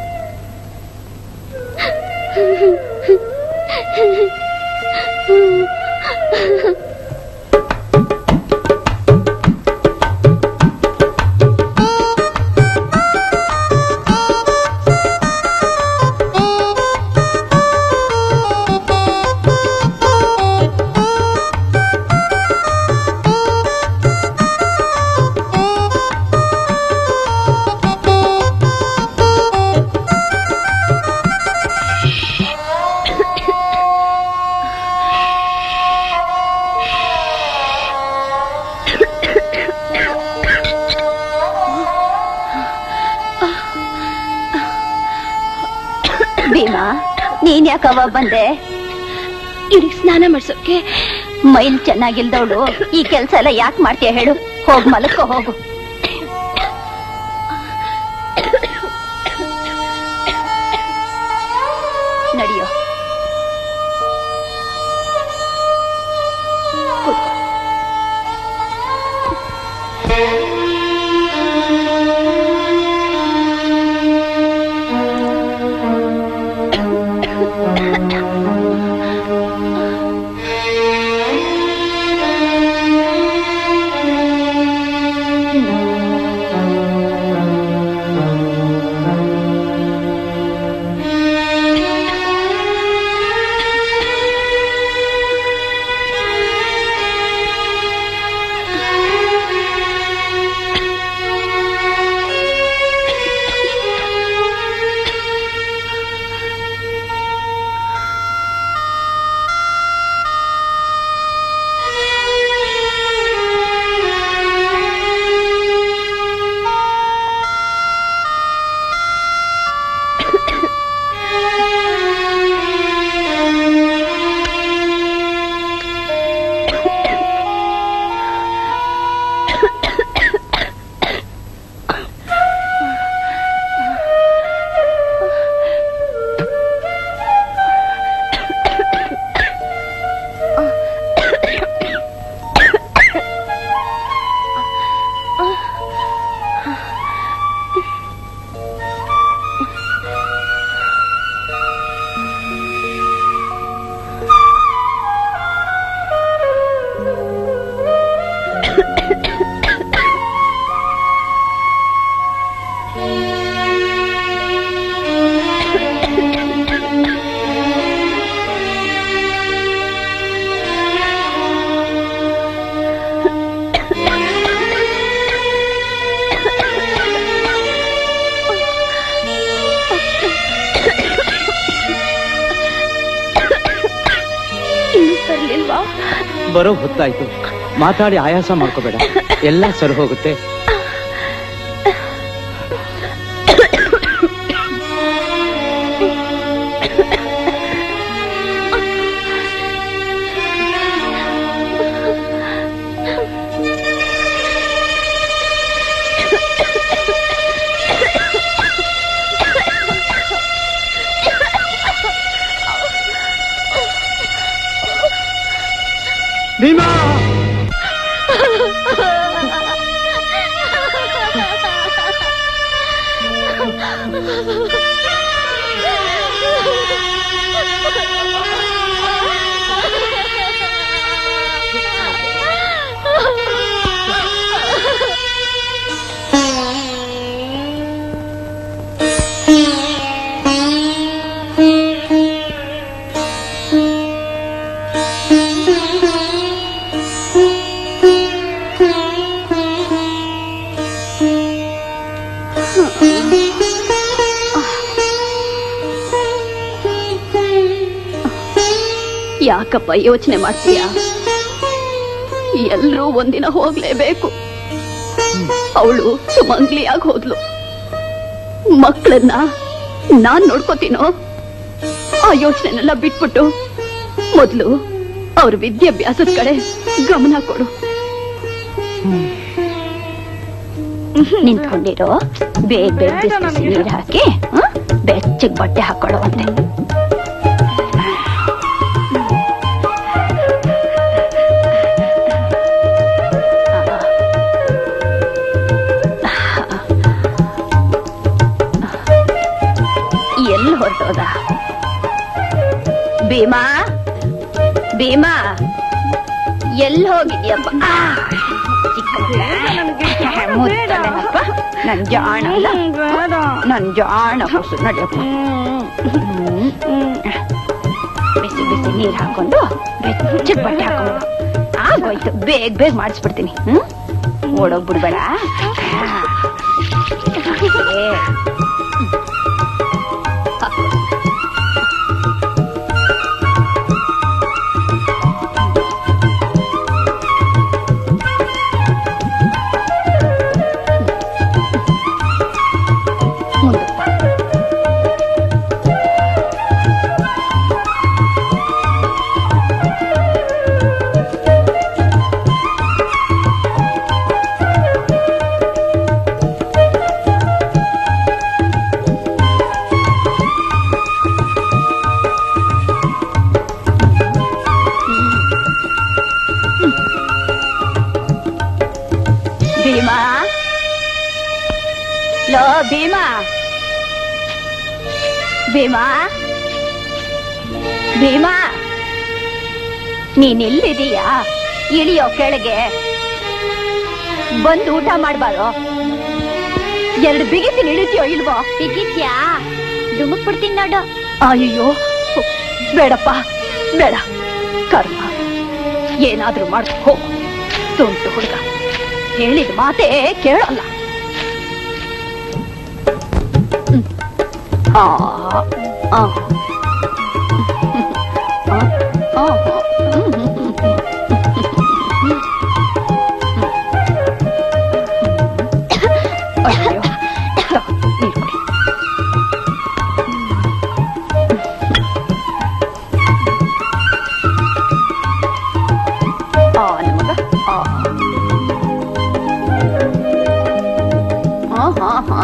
ಭೀಮಾ ನೀನ್ ಯಾಕವ ಬಂದೆ ಇವ್ರಿಗೆ ಸ್ನಾನ ಮಾಡ್ಸೋಕೆ ಮೈಲ್ ಚೆನ್ನಾಗಿಲ್ದವಳು ಈ ಕೆಲ್ಸ ಎಲ್ಲ ಯಾಕೆ ಮಾಡ್ತೀಯ ಹೇಳು ಹೋಗ್ ಮಲಕ್ಕೋ ಹೋಗು ನಡಿಯೋ ಕೂತ್ಕೋ. ಬರೋ ಹೊತ್ತಾಯ್ತು ಮಾತಾಡಿ ಆಯಾಸ ಮಾಡ್ಕೋಬೇಡ ಎಲ್ಲ ಸರಿ ಹೋಗುತ್ತೆ ಭೀಮಾ ಯಾಕಪ್ಪ ಯೋಚನೆ ಮಾಡ್ತೀಯ ಎಲ್ರೂ ಒಂದಿನ ಹೋಗ್ಲೇಬೇಕು ಅವಳು ಸುಮಂಗ್ಲಿಯಾಗಿ ಹೋದ್ಲು ಮಕ್ಕಳನ್ನ ನಾನ್ ನೋಡ್ಕೋತೀನೋ ಆ ಯೋಚನೆನೆಲ್ಲ ಬಿಟ್ಬಿಟ್ಟು ಮೊದ್ಲು ಅವ್ರ ವಿದ್ಯಾಭ್ಯಾಸದ ಕಡೆ ಗಮನ ಕೊಡು ನಿಂತ್ಕೊಂಡಿರೋ ಬೇಗ ಬೇಗ ಬಿಸಿ ಬಿಸಿ ನೀರ್ ಹಾಕಿ ಹ? ಬೆಚ್ಚಗ್ ಬಟ್ಟೆ ಹಾಕೊಳ್ಳೋ ಅಂತೆ ಎಲ್ಲಿ ಹೊರಟೋದ ಭೀಮಾ ಭೀಮಾ ಎಲ್ಲಿ ಹೋಗಿದ್ಯಪ್ಪ ಆ, ಚಿಕ್ಕ ಮಗ. ಮುತ್ತಲೆನಪ್ಪ. ನನ್ ಜಾಣ ಅಲ್ಲ? ನನ್ ಜಾಣ ಕೂಸು ನಡಿಯಪ್ಪ ಹ್ಮ್. ಬಿಸಿ ಬಿಸಿ ನೀರ್ ಹಾಕೊಂಡು ಬೆಚ್ಚಗ್ ಬಟ್ಟೆ ಹಾಕೊಂಡು ಆಗೋಯ್ತು ಬೇಗ ಬೇಗ ಮಾಡಿಸ್ಬಿಡ್ತೀನಿ ಹ್ಮ್ ಓಡೋಗ್ಬಿಡ್ಬೇಡ ಏ. ಮುಂದಕ್ಕೆ ಬಾ. ಭೀಮಾ ಲೋ ಭೀಮಾ ಭೀಮಾ ಭೀಮಾ ನೀನ್ ಎಲ್ಲಿದೀಯಾ ಇಳಿಯೋ ಕೆಳಗೆ ಬಂದು ಊಟ ಮಾಡ್ಬಾರೋ ಎರಡು ಬಿಗಿತೀನಿ ಇಳಿತೀಯೋ ಇಲ್ವೋ ಬಿಗಿತ್ಯಾ ದುಮುಕ್ ಬಿಡ್ತೀನಿ ನೋಡು ಅಯ್ಯೋ ಬೇಡಪ್ಪ ಬೇಡ ಕರ್ಮ ಏನಾದ್ರೂ ಮಾಡ್ಕೊ ಹೋಗು ತುಂಟು ಹುಡುಗ ಹೇಳಿದ ಮಾತೇ ಕೇಳಲ್ಲ ಹ್ಮ್. ಆ, ಆ. ಆ, ಆ, ಹ್ಮ್, ಹ್ಮ್, ಹ್ಮ್, ಹ್ಮ್. ಅಯ್ಯೋ ತಗೋ, ನೀರ್ ಕುಡಿ. ಆ ನಮಗ ಆ ಹಾ ಹಾ ಹಾ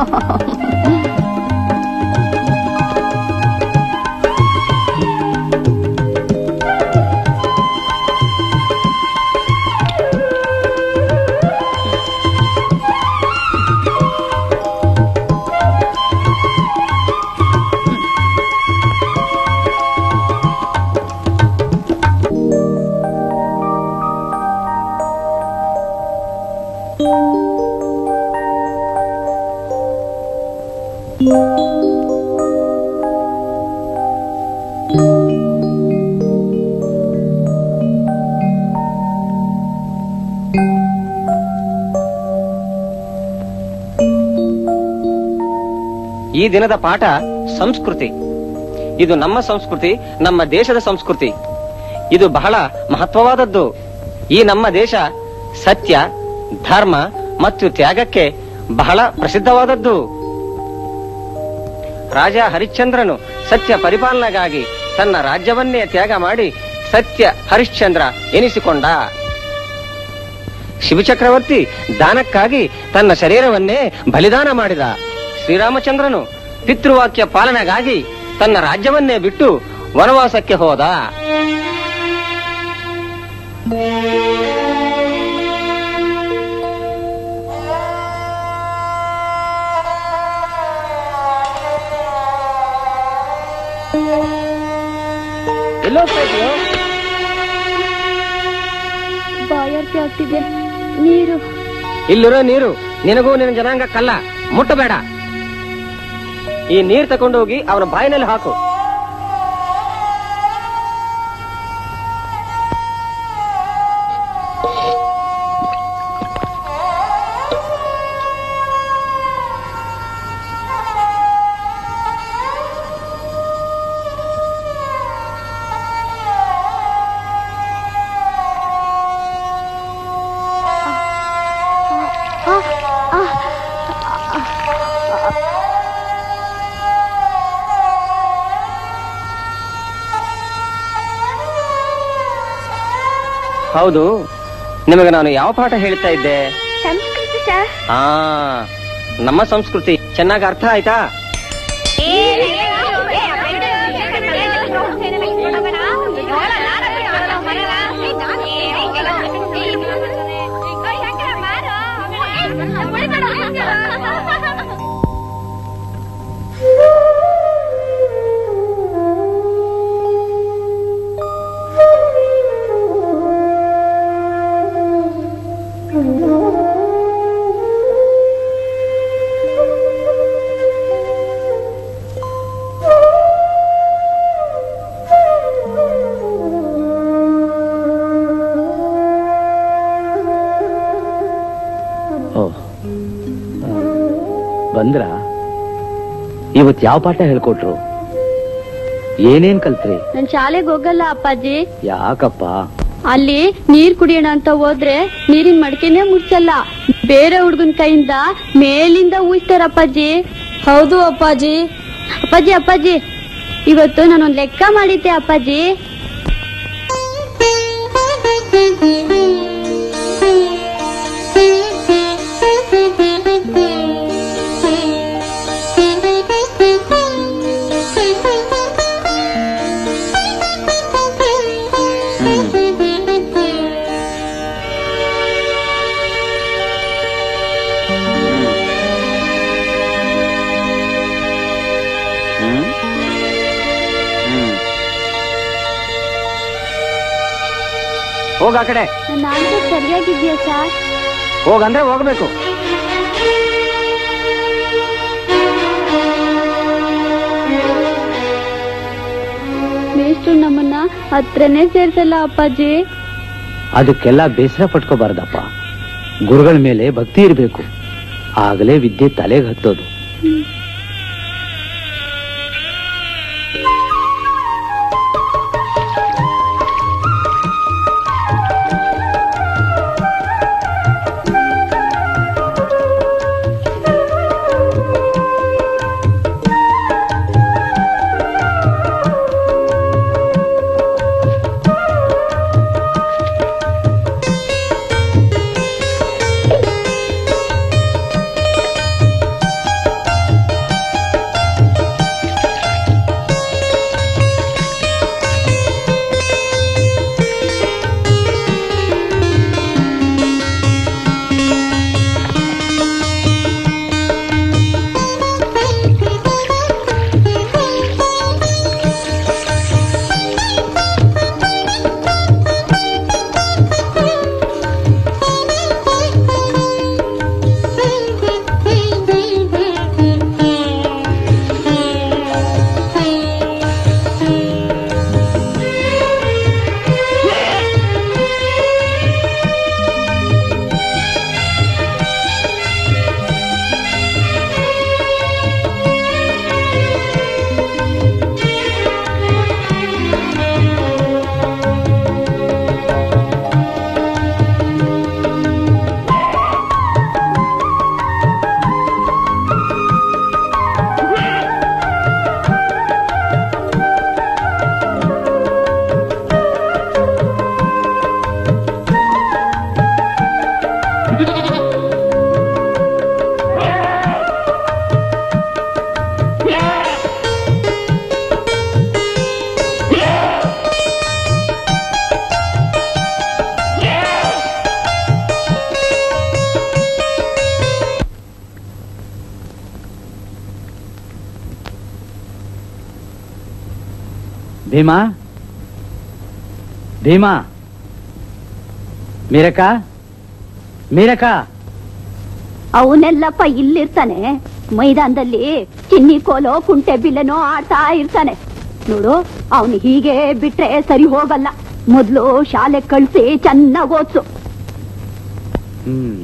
ಈ ದಿನದ ಪಾಠ ಸಂಸ್ಕೃತಿ ಇದು ನಮ್ಮ ಸಂಸ್ಕೃತಿ ನಮ್ಮ ದೇಶದ ಸಂಸ್ಕೃತಿ ಇದು ಬಹಳ ಮಹತ್ವವಾದದ್ದು ಈ ನಮ್ಮ ದೇಶ ಸತ್ಯ ಧರ್ಮ ಮತ್ತು ತ್ಯಾಗಕ್ಕೆ ಬಹಳ ಪ್ರಸಿದ್ಧವಾದದ್ದು ರಾಜ ಹರಿಶ್ಚಂದ್ರನು ಸತ್ಯ ಪರಿಪಾಲನೆಗಾಗಿ ತನ್ನ ರಾಜ್ಯವನ್ನೇ ತ್ಯಾಗ ಮಾಡಿ ಸತ್ಯ ಹರಿಶ್ಚಂದ್ರ ಎನಿಸಿಕೊಂಡ ಶಿವಚಕ್ರವರ್ತಿ ದಾನಕ್ಕಾಗಿ ತನ್ನ ಶರೀರವನ್ನೇ ಬಲಿದಾನ ಮಾಡಿದ ಶ್ರೀರಾಮಚಂದ್ರನು ಪಿತೃವಾಕ್ಯ ಪಾಲನೆಗಾಗಿ ತನ್ನ ರಾಜ್ಯವನ್ನೇ ಬಿಟ್ಟು ವನವಾಸಕ್ಕೆ ಹೋದ ಎಲ್ಲೋಗ್ತಾ ಇದೀಯೋ? ಬಾಯಾರಿಕೆ ಆಗ್ತಿದೆ ನೀರು ಇಲ್ಲಿರೋ ನೀರು ನಿನಗೂ ನಿನ್ನ ಜನಾಂಗಕ್ಕಲ್ಲ ಮುಟ್ಟಬೇಡ ಈ ನೀರ್ ತಕೊಂಡು ಹೋಗಿ ಅವನ ಬಾಯಿನಲ್ಲಿ ಹಾಕು ಹೌದು ನಿಮಗೆ ನಾನು ಯಾವ ಪಾಠ ಹೇಳ್ತಾ ಇದ್ದೆ ಸಂಸ್ಕೃತಿ ಸರ್ ಆ ನಮ್ಮ ಸಂಸ್ಕೃತಿ ಚೆನ್ನಾಗಿ ಅರ್ಥ ಆಯ್ತಾ ಓ ಬಂದ್ರ ಇವತ್ ಯಾವ ಪಾಠ ಹೇಳ್ಕೊಟ್ರು ಏನೇನ್ ಕಲ್ತ್ರಿ ನನ್ ಶಾಲೆಗೆ ಹೋಗಲ್ಲ ಅಪ್ಪಾಜಿ ಯಾಕಪ್ಪ ಅಲ್ಲಿ ನೀರ್ ಕುಡಿಯೋಣ ಅಂತ ಹೋದ್ರೆ ನೀರಿನ ಮಡಕೆನೆ ಮುಡ್ಸಲ್ಲ ಬೇರೆ ಹುಡ್ಗನ್ ಕೈಯಿಂದ ಮೇಲಿಂದ ಊಹಿಸ್ತಾರ ಅಪ್ಪಾಜಿ ಹೌದು ಅಪ್ಪಾಜಿ ಅಪ್ಪಾಜಿ ಅಪ್ಪಾಜಿ ಇವತ್ತು ನಾನೊಂದ್ ಲೆಕ್ಕ ಮಾಡಿದ್ದೆ ಅಪ್ಪಾಜಿ ಹೋಗ ಆ ಕಡೆ ನನ್ನ ಆನ್ಸರ್ ಸರಿಯಾಗಿದ್ಯಾ ಸರ್ ಹೋಗಂದ್ರೆ ಹೋಗ್ಬೇಕು ಮೇಷ್ಟ್ರು ನಮ್ಮನ್ನ ಹತ್ರನೇ ಸೇರ್ಸಲ್ಲ ಅಪ್ಪಾಜಿ ಅದಕ್ಕೆಲ್ಲ ಬೇಸರ ಪಟ್ಕೋಬಾರ್ದಪ್ಪ ಗುರುಗಳ ಮೇಲೆ ಭಕ್ತಿ ಇರಬೇಕು ಆಗಲೇ ವಿದ್ಯೆ ತಲೆಗೆ ಹತ್ತೋದು ಆ ಭೀಮಾ ಭೀಮಾ ಮೀರಕ್ಕ ಮೀರಕ್ಕ ಅವನೆಲ್ಲಪ್ಪ ಇಲ್ಲಿರ್ತಾನೆ ಮೈದಾನದಲ್ಲಿ ಚಿನ್ನಿ ಕೋಲೋ ಕುಂಟೆ ಬಿಲ್ಲೆನೋ ಆಡ್ತಾ ಇರ್ತಾನೆ ನೋಡು ಅವನು ಹೀಗೆ ಬಿಟ್ರೆ ಸರಿ ಹೋಗಲ್ಲ ಮೊದ್ಲು ಶಾಲೆ ಕಳ್ಸಿ ಚೆನ್ನಾಗ್ ಓದ್ಸು ಹ್ಮ್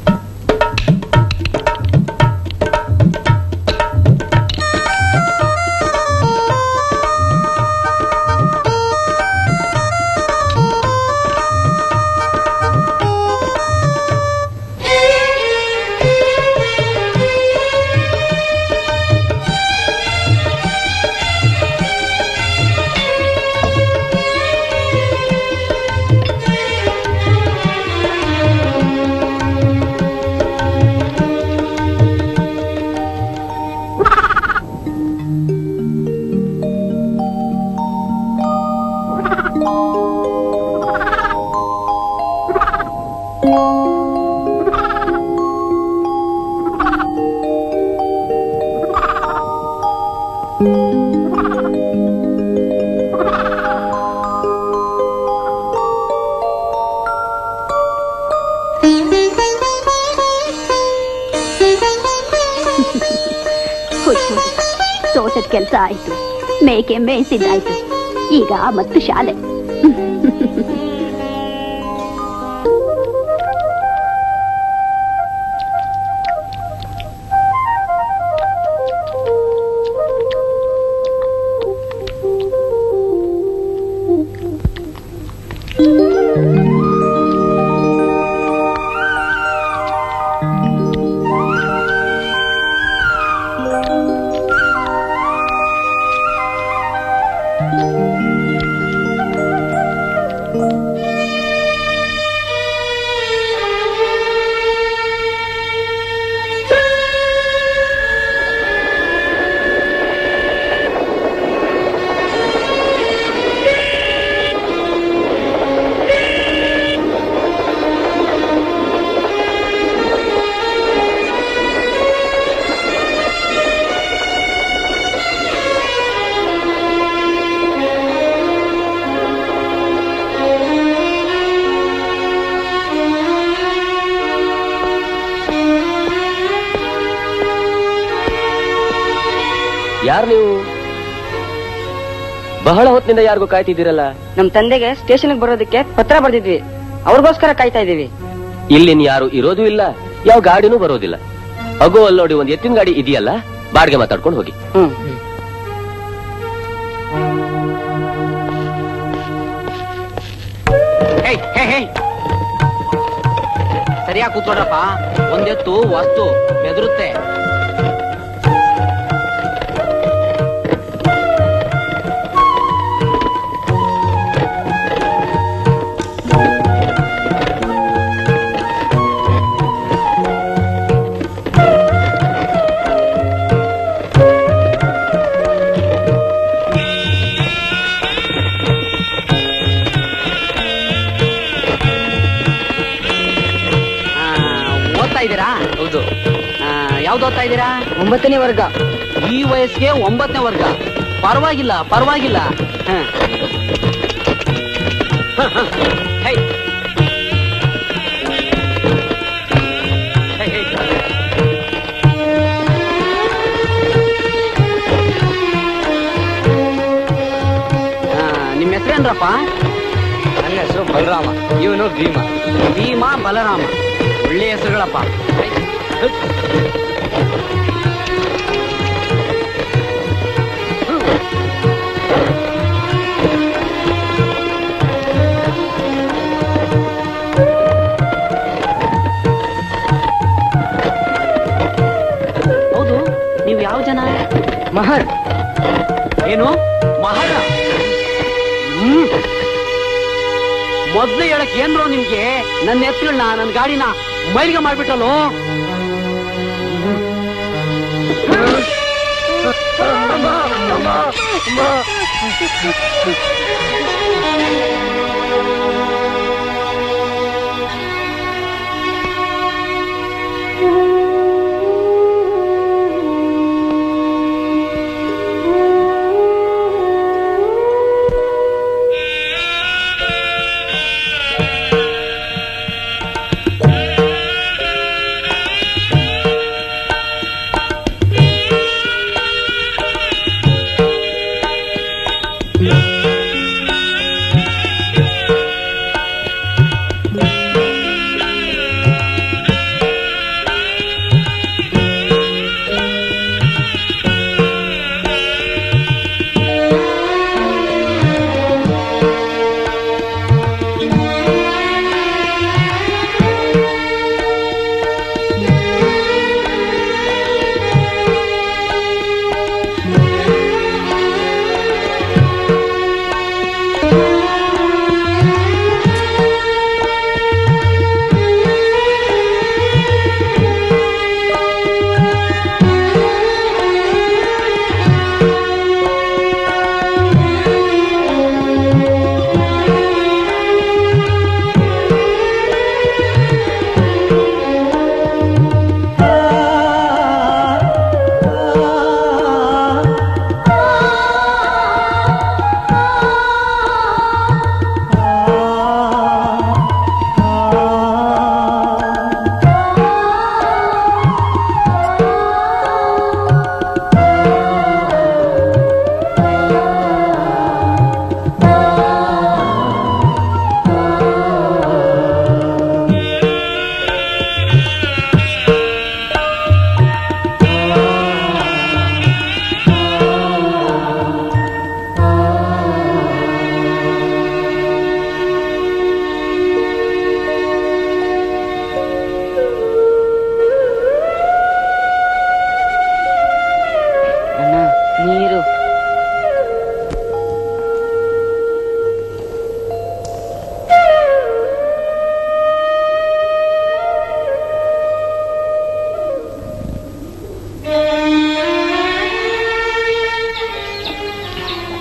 ಹುಚ್ಚು ತೋಟದ ಕೆಲಸ ಆಯ್ತು ಮೇಕೆ ಮೇಯಿಸಿದ್ದಾಯ್ತು ಈಗ ಮತ್ತು ಶಾಲೆ ಯಾರು ನೀವು ಬಹಳ ಹೊತ್ತಿನಿಂದ ಯಾರಿಗೂ ಕಾಯ್ತಿದ್ದೀರಲ್ಲ ನಮ್ ತಂದೆಗೆ ಸ್ಟೇಷನ್ಗೆ ಬರೋದಕ್ಕೆ ಪತ್ರ ಬರ್ದಿದ್ವಿ ಅವ್ರಿಗೋಸ್ಕರ ಕಾಯ್ತಾ ಇದೀವಿ ಇಲ್ಲಿನ್ ಯಾರು ಇರೋದು ಇಲ್ಲ ಯಾವ ಗಾಡಿನೂ ಬರೋದಿಲ್ಲ ಅಗೋ ಅಲ್ಲಿ ನೋಡಿ ಒಂದ್ ಎತ್ತಿನ ಗಾಡಿ ಇದೆಯಲ್ಲ ಬಾಡಿಗೆ ಮಾತಾಡ್ಕೊಂಡು ಹೋಗಿ ಹ್ಮ್ ಸರಿಯಾಗಿ ಕೂತ್ಕೊಡ್ರಪ್ಪ ಒಂದೆತ್ತು ವಸ್ತು ಬೆದರುತ್ತೆ ಓದ್ತಾ ಇದ್ದೀರಾ ಹೌದು ಯಾವ್ದು ಓದ್ತಾ ಇದ್ದೀರಾ ಒಂಬತ್ತನೇ ವರ್ಗ ಈ ವಯಸ್ಸಿಗೆ ಒಂಬತ್ತನೇ ವರ್ಗ ಪರವಾಗಿಲ್ಲ ಪರವಾಗಿಲ್ಲ ಹ. ಹೈ. ಹೈ, ಹೈ. ಆ, ನಿಮ್ಮ ಹೆಸರೇನ್ರಪ್ಪ ನನ್ನ ಹೆಸರು ಬಲರಾಮ ಇವನು ಭೀಮ ಭೀಮ ಬಲರಾಮ ಒಳ್ಳೆ ಹೆಸರುಗಳಪ್ಪ ಹೈ. ಹೈ. ಹೌದು ನೀವು ಯಾವ ಜನ ಮಹರ್ ಏನು ಮಹಾರ ಹ್ಮ್ ಮೊದ್ಲು ಹೇಳಕ್ ಏನ್ರೋ ನಿಮ್ಗೆ ನನ್ನ ಎತ್ತುಗಳನ್ನ ನನ್ನ ಗಾಡಿನ ಮೈಲಿಗೆ ಮಾಡ್ಬಿಟ್ಟಲ್ಲೋ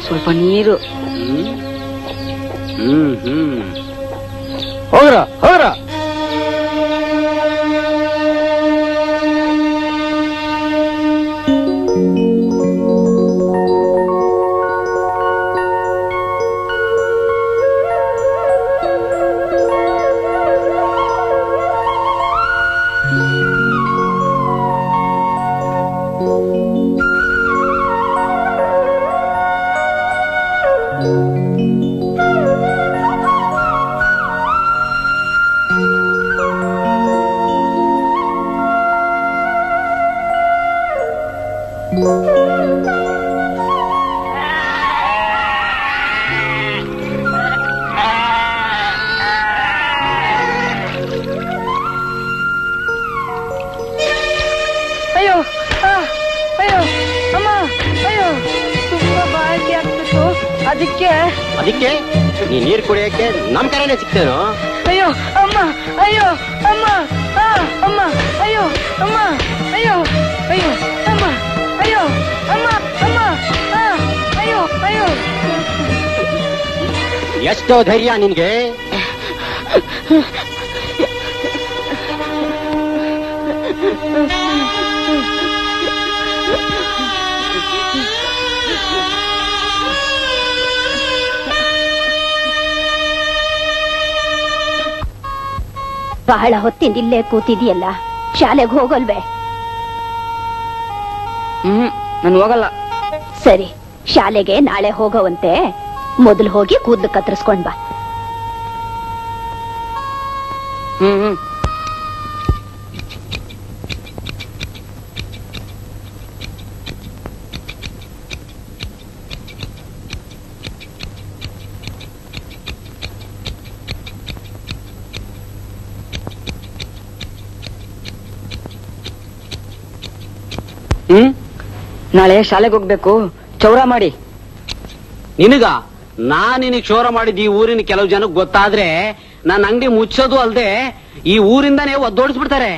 ಸ್ವಲ್ಪ ನೀರು ಹ್ಮ್ ಹ್ಮ್ ಹೋಗ್ರ ಹೋಗ್ರ ಅಯ್ಯೋ ಆ, ಅಯ್ಯೋ ಅಮ್ಮ ಅಯ್ಯೋ ತುಂಬಾ ಬಾಯಿಗೆ ಆಗ್ತಿತ್ತು ಅದಕ್ಕೆ ಅದಕ್ಕೆ ನೀ ನೀರ್ ಕುಡಿಯಕ್ಕೆ ನಮ್ ಕರೆನೆ ಸಿಗ್ತೇನೋ ಅಯ್ಯೋ ಅಮ್ಮ ಅಯ್ಯೋ ಅಮ್ಮ ಆ, ಅಮ್ಮ ಅಯ್ಯೋ ಅಮ್ಮ ಅಯ್ಯೋ ಅಯ್ಯೋ ಅಮ್ಮ ಅಯ್ಯೋ ಅಮ್ಮ ಅಮ್ಮ ಆ, ಅಯ್ಯೋ ಅಯ್ಯೋ ಎಷ್ಟೋ ಧೈರ್ಯ ನಿನ್ಗೆ ಬಹಳ ಹೊತ್ತಿಂದ ಇಲ್ಲೇ ಕೂತಿದ್ಯಲ್ಲ ಶಾಲೆಗೆ ಹೋಗಲ್ವೇ ಹ್ಮ್ ನಾನು ಹೋಗಲ್ಲ ಸರಿ ಶಾಲೆಗೆ ನಾಳೆ ಹೋಗೋವಂತೆ ಮೊದಲು ಹೋಗಿ ಕೂದ್ಲು ಕತ್ತರಿಸ್ಕೊಂಡ್ ಬಾ ಹ್ಮ್ ಹ್ಮ್ ಹ್ಮ್ ನಾಳೆ ಶಾಲೆಗೆ ಹೋಗ್ಬೇಕು ಚೌರ ಮಾಡಿ ನಿನಗ ನಾ ನಿನಗ್ ಶೋರ ಮಾಡಿದ್ ಈ ಊರಿನ ಕೆಲವು ಜನಕ್ಕೆ ಗೊತ್ತಾದ್ರೆ ನನ್ನ ಅಂಗಡಿ ಮುಚ್ಚೋದು ಅಲ್ದೆ ಈ ಊರಿಂದಾನೇ ಒದ್ದೋಡಿಸ್ಬಿಡ್ತಾರೆ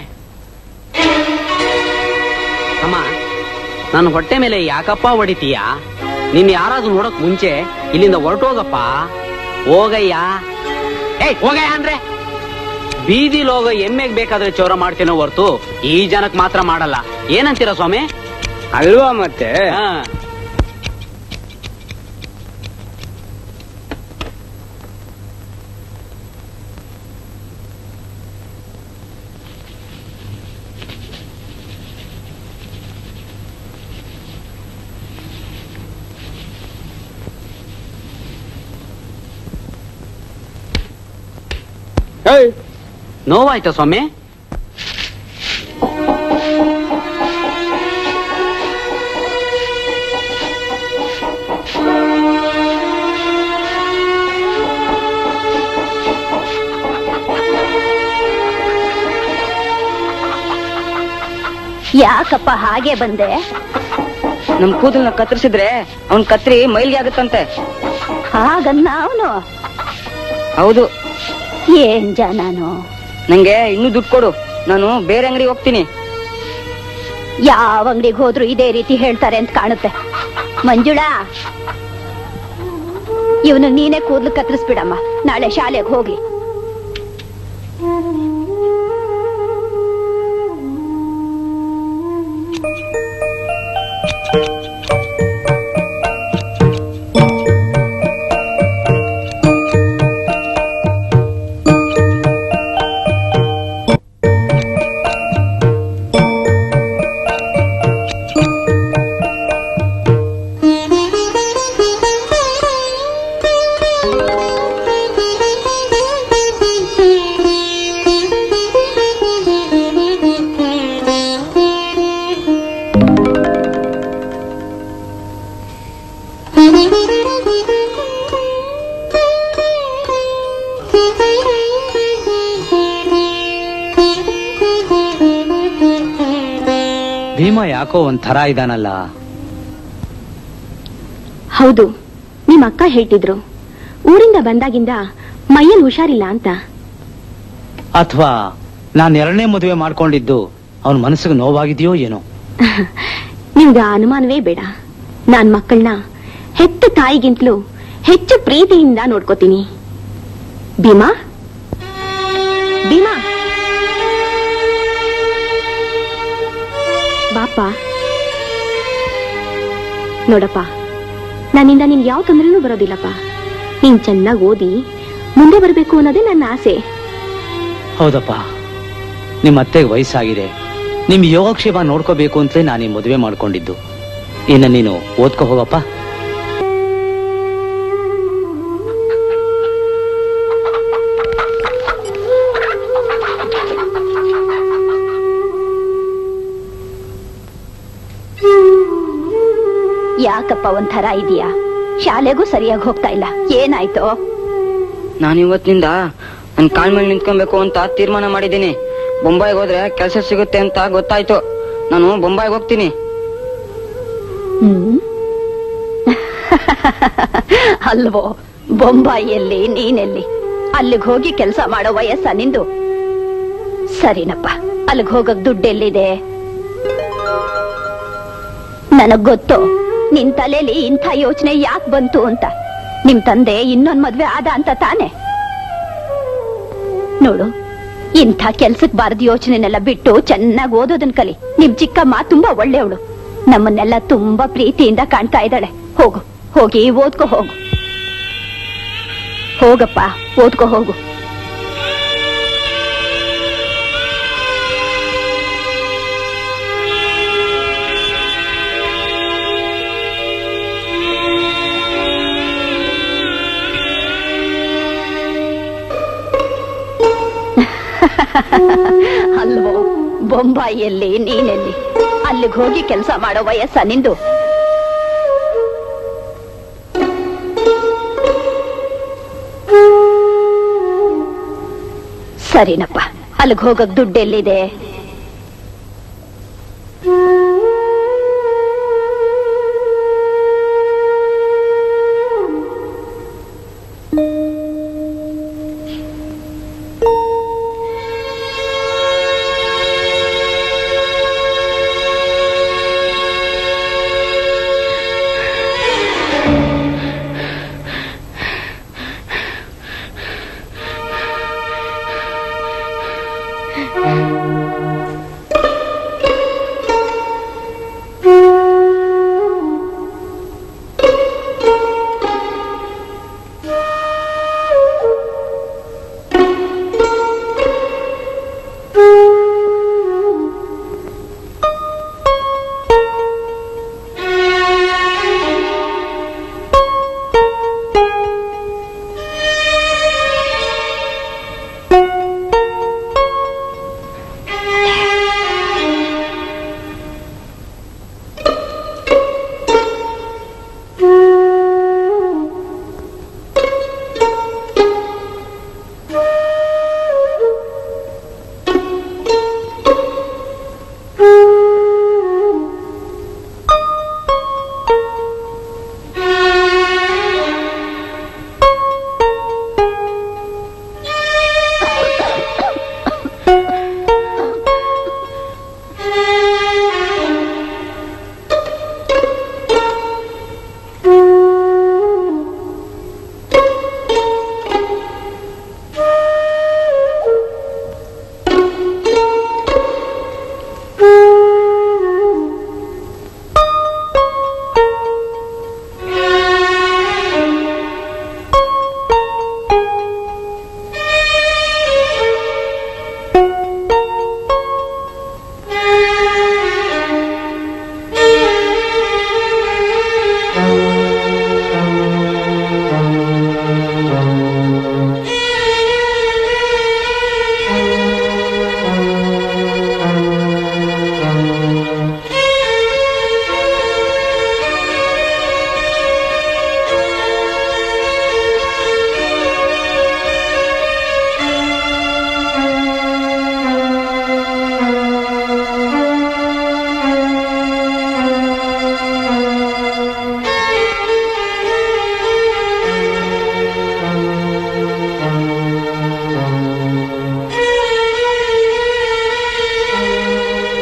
ಅಮ್ಮ ನನ್ನ ಹೊಟ್ಟೆ ಮೇಲೆ ಯಾಕಪ್ಪ ಹೊಡಿತೀಯ ನಿನ್ ಯಾರಾದ್ರೂ ನೋಡಕ್ ಮುಂಚೆ ಇಲ್ಲಿಂದ ಹೊರಟೋಗಪ್ಪ ಹೋಗಯ್ಯ ಏಯ್ ಹೋಗಯ್ಯ ಅಂದ್ರೆ ಬೀದಿಲ್ ಹೋಗೋ ಎಮ್ಮೆಗ್ ಬೇಕಾದ್ರೆ ಚೌರ ಮಾಡ್ತೇನೋ ಹೊರ್ತು ಈ ಜನಕ್ ಮಾತ್ರ ಮಾಡಲ್ಲ ಏನಂತೀರ ಸ್ವಾಮಿ ಅಲ್ವಾ ಮತ್ತೆ ಹಾ ಏಯ್, ನೋವಾಯ್ತಾ ಸ್ವಾಮಿ ಯಾಕಪ್ಪ ಹಾಗೆ ಬಂದೆ ನಮ್ ಕೂದಲ್ನ ಕತ್ತರಿಸಿದ್ರೆ ಅವ್ನ್ ಕತ್ರಿ ಮೈಲ್ಗೆ ಆಗುತ್ತಂತೆ ಹಾಗನ್ನ ಅವನು ಹೌದು ಏನ್ ಜನನು ನಂಗೆ ಇನ್ನೂ ದುಡ್ಡು ಕೊಡು ನಾನು ಬೇರೆ ಅಂಗಡಿಗೆ ಹೋಗ್ತೀನಿ ಯಾವ ಅಂಗಡಿಗೆ ಹೋದ್ರು ಇದೇ ರೀತಿ ಹೇಳ್ತಾರೆ ಅಂತ ಕಾಣುತ್ತೆ ಮಂಜುಳಾ ಇವನು ನೀನೇ ಕೂದ್ಲು ಕತ್ತರಿಸ್ಬಿಡಮ್ಮ ನಾಳೆ ಶಾಲೆಗೆ ಹೋಗ್ಲಿ ಭೀಮ ಯಾಕೋ ಒಂಥರ ಇದಾನಲ್ಲ ಹೌದು ನಿಮ್ಮ ಅಕ್ಕ ಹೇಳ್ತಿದ್ರು ಊರಿಂದ ಬಂದಾಗಿಂದ ಮೈಯಲ್ಲಿ ಹುಷಾರಿಲ್ಲ ಅಂತ ಅಥವಾ ನಾನ್ ಎರಡನೇ ಮದುವೆ ಮಾಡ್ಕೊಂಡಿದ್ದು ಅವನ ಮನಸ್ಸಿಗೆ ನೋವಾಗಿದೆಯೋ ಏನೋ ನಿಮ್ಗೆ ಅನುಮಾನವೇ ಬೇಡ ನಾನ್ ಮಕ್ಕಳನ್ನ ಹೆತ್ತ ತಾಯಿಗಿಂತಲೂ ಹೆಚ್ಚು ಪ್ರೀತಿಯಿಂದ ನೋಡ್ಕೋತೀನಿ ಭೀಮಾ ಭೀಮಾ ಬಾಪ ನೋಡಪ್ಪ ನನ್ನಿಂದ ನಿನ್ ಯಾವ ತೊಂದರೆನೂ ಬರೋದಿಲ್ಲಪ್ಪ ನೀನ್ ಚೆನ್ನಾಗಿ ಓದಿ ಮುಂದೆ ಬರಬೇಕು ಅನ್ನೋದೇ ನನ್ನ ಆಸೆ ಹೌದಪ್ಪ ನಿಮ್ಮ ಅತ್ತೆಗೆ ವಯಸ್ಸಾಗಿದೆ ನಿಮ್ ಯೋಗಕ್ಷೇಮ ನೋಡ್ಕೋಬೇಕು ಅಂತಲೇ ನಾನು ಈ ಮದುವೆ ಮಾಡ್ಕೊಂಡಿದ್ದು ಇನ್ನು ನೀನು ಓದ್ಕೋ ಹೋಗಪ್ಪ ಯಾಕಪ್ಪ ಒಂಥರ ಇದೆಯಾ ಶಾಲೆಗೂ ಸರಿಯಾಗಿ ಹೋಗ್ತಾ ಇಲ್ಲ ಏನಾಯ್ತು ನಾನು ಇವತ್ತಿನಿಂದ ನನ್ ಕಾಲ್ ಮೇಲೆ ನಿಂತ್ಕೊಬೇಕು ಅಂತ ತೀರ್ಮಾನ ಮಾಡಿದ್ದೀನಿ ಬೊಂಬಾಯಿಗೆ ಹೋದ್ರೆ ಕೆಲಸ ಸಿಗುತ್ತೆ ಅಂತ ಗೊತ್ತಾಯ್ತು ನಾನು ಬೊಂಬಾಯಿಗೆ ಹೋಗ್ತೀನಿ ಹ್ಮ್ ಅಲ್ವೋ ಬೊಂಬಾಯಿಯಲ್ಲಿ ನೀನೆಲ್ಲಿ ಅಲ್ಲಿಗೆ ಹೋಗಿ ಕೆಲಸ ಮಾಡೋ ವಯಸ್ಸ ನಿಂದು ಸರಿನಪ್ಪ ಅಲ್ಲಿಗೆ ಹೋಗಕ್ ದುಡ್ಡೆಲ್ಲಿದೆ ನನಗ್ ಗೊತ್ತು ನಿನ್ ತಲೆಯಲ್ಲಿ ಇಂಥ ಯೋಚನೆ ಯಾಕೆ ಬಂತು ಅಂತ ನಿಮ್ ತಂದೆ ಇನ್ನೊಂದ್ ಮದ್ವೆ ಆದ ಅಂತ ತಾನೆ ನೋಡು ಇಂಥ ಕೆಲ್ಸಕ್ ಬಾರದ ಯೋಚನೆನೆಲ್ಲ ಬಿಟ್ಟು ಚೆನ್ನಾಗಿ ಓದೋದನ್ ಕಲಿ ನಿಮ್ ಚಿಕ್ಕಮ್ಮ ತುಂಬಾ ಒಳ್ಳೆಯವಳು ನಮ್ಮನ್ನೆಲ್ಲ ತುಂಬಾ ಪ್ರೀತಿಯಿಂದ ಕಾಣ್ತಾ ಇದ್ದಾಳೆ ಹೋಗು ಹೋಗಿ ಓದ್ಕೋ ಹೋಗು ಹೋಗಪ್ಪ ಓದ್ಕೋ ಹೋಗು ಅಲ್ವೋ ಬೊಂಬಾಯಿಯಲ್ಲಿ ನೀನೆಲ್ಲಿ ಅಲ್ಲಿಗೆ ಹೋಗಿ ಕೆಲಸ ಮಾಡೋ ವಯಸ್ಸ ನಿಂದು ಸರಿನಪ್ಪ ಅಲ್ಲಿಗೆ ಹೋಗಕ್ ದುಡ್ಡೆಲ್ಲಿದೆ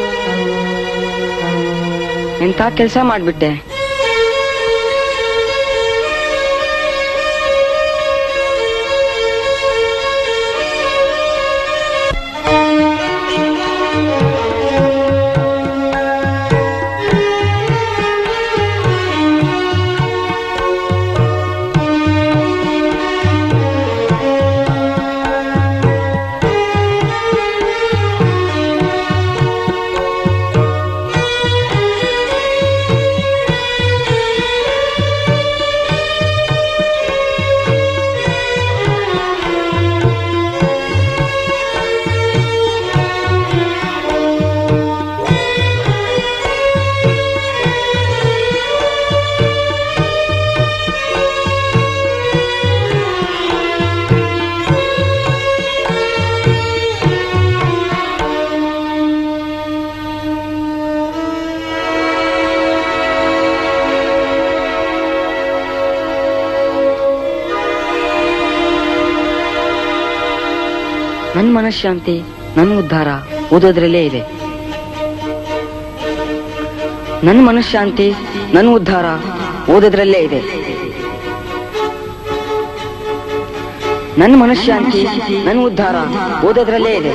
ಎಂತ ಕೆಲಸ ಮಾಡ್ಬಿಟ್ಟೆ ನನ್ ಮನಃಶಾಂತಿ ನನ್ ಉದ್ಧಾರ ಓದೋದ್ರಲ್ಲೇ ಇದೆ ನನ್ ಮನಃಶಾಂತಿ ನನ್ ಉದ್ಧಾರ ಓದೋದ್ರಲ್ಲೇ ಇದೆ ನನ್ ಮನಃಶಾಂತಿ ನನ್ ಉದ್ಧಾರ ಓದೋದ್ರಲ್ಲೇ ಇದೆ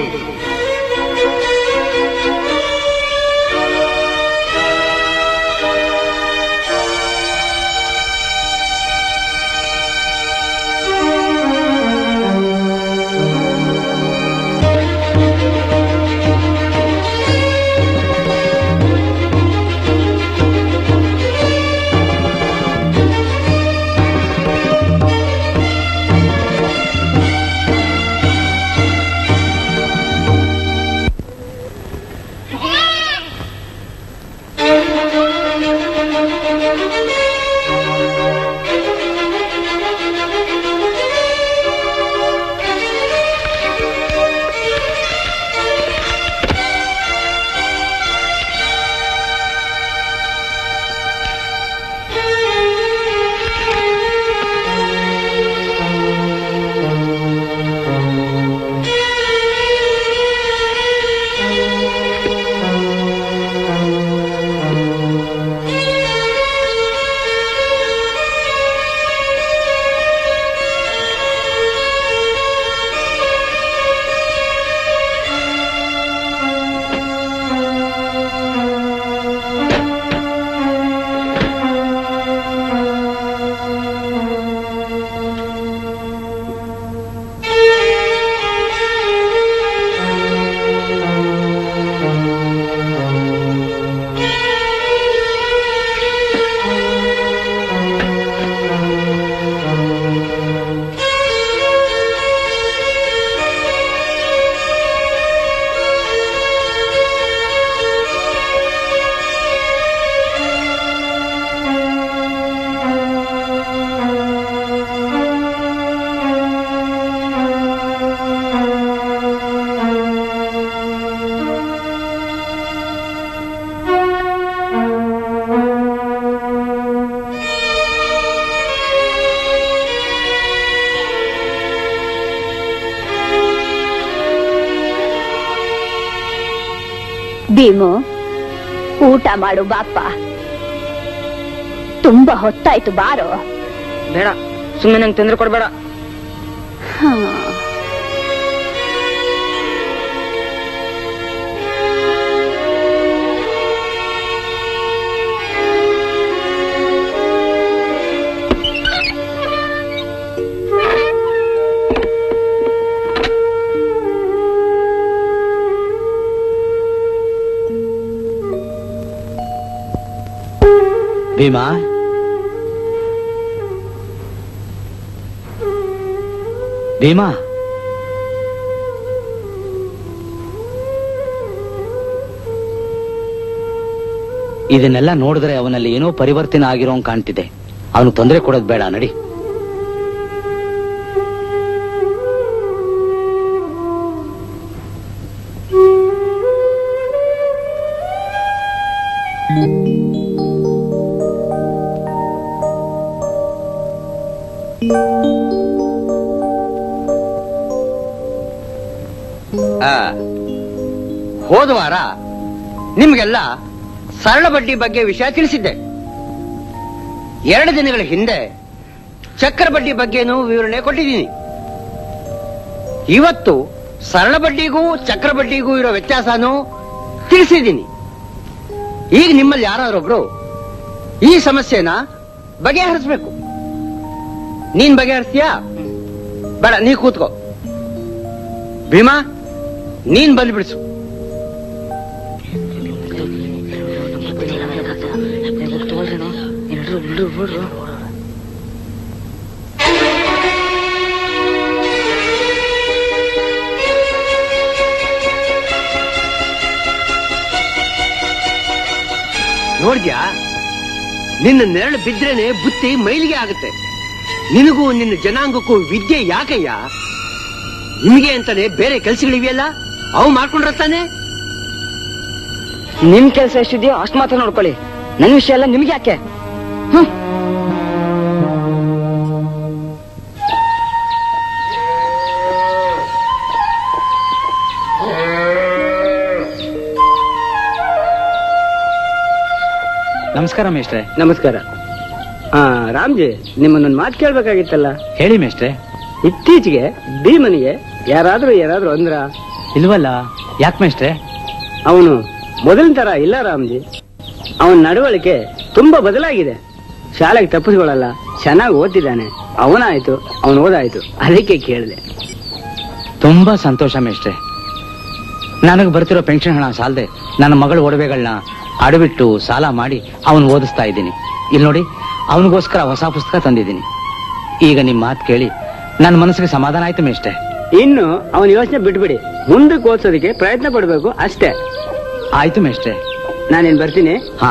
ಭೀಮು ಊಟ ಮಾಡು ಬಾಪ್ಪ ತುಂಬಾ ಹೊತ್ತಾಯ್ತು ಬಾರೋ ಬೇಡ ಸುಮ್ಮನೆ ನಂಗೆ ತೊಂದರೆ ಕೊಡ್ಬೇಡ ಹಾ. ಭೀಮಾ ಭೀಮಾ ಇದನ್ನೆಲ್ಲ ನೋಡಿದ್ರೆ ಅವನಲ್ಲಿ ಏನೋ ಪರಿವರ್ತನೆ ಆಗಿರೋ ಕಾಣ್ತಿದೆ ಅವನು ತೊಂದರೆ ಕೊಡೋದು ಬೇಡ ನಡಿ ಆ, ಹೋದ ವಾರ ನಿಮ್ಗೆಲ್ಲ ಸರಳ ಬಡ್ಡಿ ಬಗ್ಗೆ ವಿಷಯ ತಿಳಿಸಿದ್ದೆ ಎರಡು ದಿನಗಳ ಹಿಂದೆ ಚಕ್ರ ಬಡ್ಡಿ ಬಗ್ಗೆನೂ ವಿವರಣೆ ಕೊಟ್ಟಿದ್ದೀನಿ ಇವತ್ತು ಸರಳ ಬಡ್ಡಿಗೂ ಚಕ್ರ ಬಡ್ಡಿಗೂ ಇರೋ ವ್ಯತ್ಯಾಸನೂ ತಿಳಿಸಿದ್ದೀನಿ ಈಗ ನಿಮ್ಮಲ್ಲಿ ಯಾರಾದ್ರೊಬ್ರು ಈ ಸಮಸ್ಯೆನ ಬಗೆಹರಿಸ್ಬೇಕು ನೀನ್ ಬಗೆಹರಿಸ್ತೀಯಾ ಬೇಡ ನೀ ಕೂತ್ಕೋ ಭೀಮಾ ನೀನ್ ಬಂದ್ಬಿಡ್ಸು ನೋಡ್ದ್ಯಾ ನಿನ್ನ ನೆರಳು ಬಿದ್ರೇನೆ ಬುತ್ತಿ ಮೈಲಿಗೆ ಆಗುತ್ತೆ ನಿನಗೂ ನಿನ್ನ ಜನಾಂಗಕ್ಕೂ ವಿದ್ಯೆ ಯಾಕಯ್ಯ ನಿಮಗೆ ಅಂತಾನೆ ಬೇರೆ ಕೆಲ್ಸಗಳಿವೆಯಲ್ಲ ಅವು ಮಾಡ್ಕೊಂಡ್ರ ತಾನೆ ನಿಮ್ ಕೆಲಸ ಎಷ್ಟಿದೆಯೋ ಅಷ್ಟು ಮಾತ್ರ ನೋಡ್ಕೊಳ್ಳಿ ನನ್ ವಿಷಯ ಎಲ್ಲ ನಿಮ್ಗೆ ಯಾಕೆ ಹ್ಮ್ ನಮಸ್ಕಾರ ಮೇಷ್ಟ್ರೆ ನಮಸ್ಕಾರ ಆ ರಾಮ್ಜಿ ನಿಮ್ಮನ್ನೊಂದು ಮಾತು ಕೇಳ್ಬೇಕಾಗಿತ್ತಲ್ಲ ಹೇಳಿ ಮೇಷ್ಟ್ರೆ ಇತ್ತೀಚೆಗೆ ಭೀಮನಿಗೆ ಯಾರಾದ್ರೂ ಯಾರಾದ್ರೂ ಅಂದ್ರ ಇಲ್ವಲ್ಲ ಯಾಕೆ ಮೇಷ್ಟ್ರೆ ಅವನು ಮೊದಲಿನ ತರ ಇಲ್ಲ ರಾಮ್ಜಿ ಅವನ ನಡವಳಿಕೆ ತುಂಬಾ ಬದಲಾಗಿದೆ ಶಾಲೆಗೆ ತಪ್ಪಿಸ್ಕೊಳ್ಳಲ್ಲ ಚೆನ್ನಾಗಿ ಓದ್ತಿದ್ದಾನೆ ಅವನಾಯ್ತು ಅವನು ಓದಾಯ್ತು ಅದಕ್ಕೆ ಕೇಳಿದೆ ತುಂಬಾ ಸಂತೋಷ ಮೇಷ್ಟ್ರೆ ನನಗೆ ಬರ್ತಿರೋ ಪೆನ್ಷನ್ ಹಣ ಸಾಲದೆ ನನ್ನ ಮಗಳ ಒಡವೆಗಳನ್ನ ಅಡವಿಟ್ಟು ಸಾಲ ಮಾಡಿ ಅವನು ಓದಿಸ್ತಾ ಇದ್ದೀನಿ ಇಲ್ಲಿ ನೋಡಿ ಅವನಿಗೋಸ್ಕರ ಹೊಸ ಪುಸ್ತಕ ತಂದಿದ್ದೀನಿ ಈಗ ನಿಮ್ಮ ಮಾತು ಕೇಳಿ ನನ್ನ ಮನಸ್ಸಿಗೆ ಸಮಾಧಾನ ಆಯ್ತು ಮೇಷ್ಟ್ರೆ ಇನ್ನು ಅವನ ಯೋಚನೆ ಬಿಟ್ಬಿಡಿ ಮುಂದಕ್ಕೆ ಓದ್ಸೋದಕ್ಕೆ ಪ್ರಯತ್ನ ಪಡ್ಬೇಕು ಅಷ್ಟೇ ಆಯ್ತು ಮೇಷ್ಟ್ರೆ ನಾನೇನ್ ಬರ್ತೀನಿ ಹಾ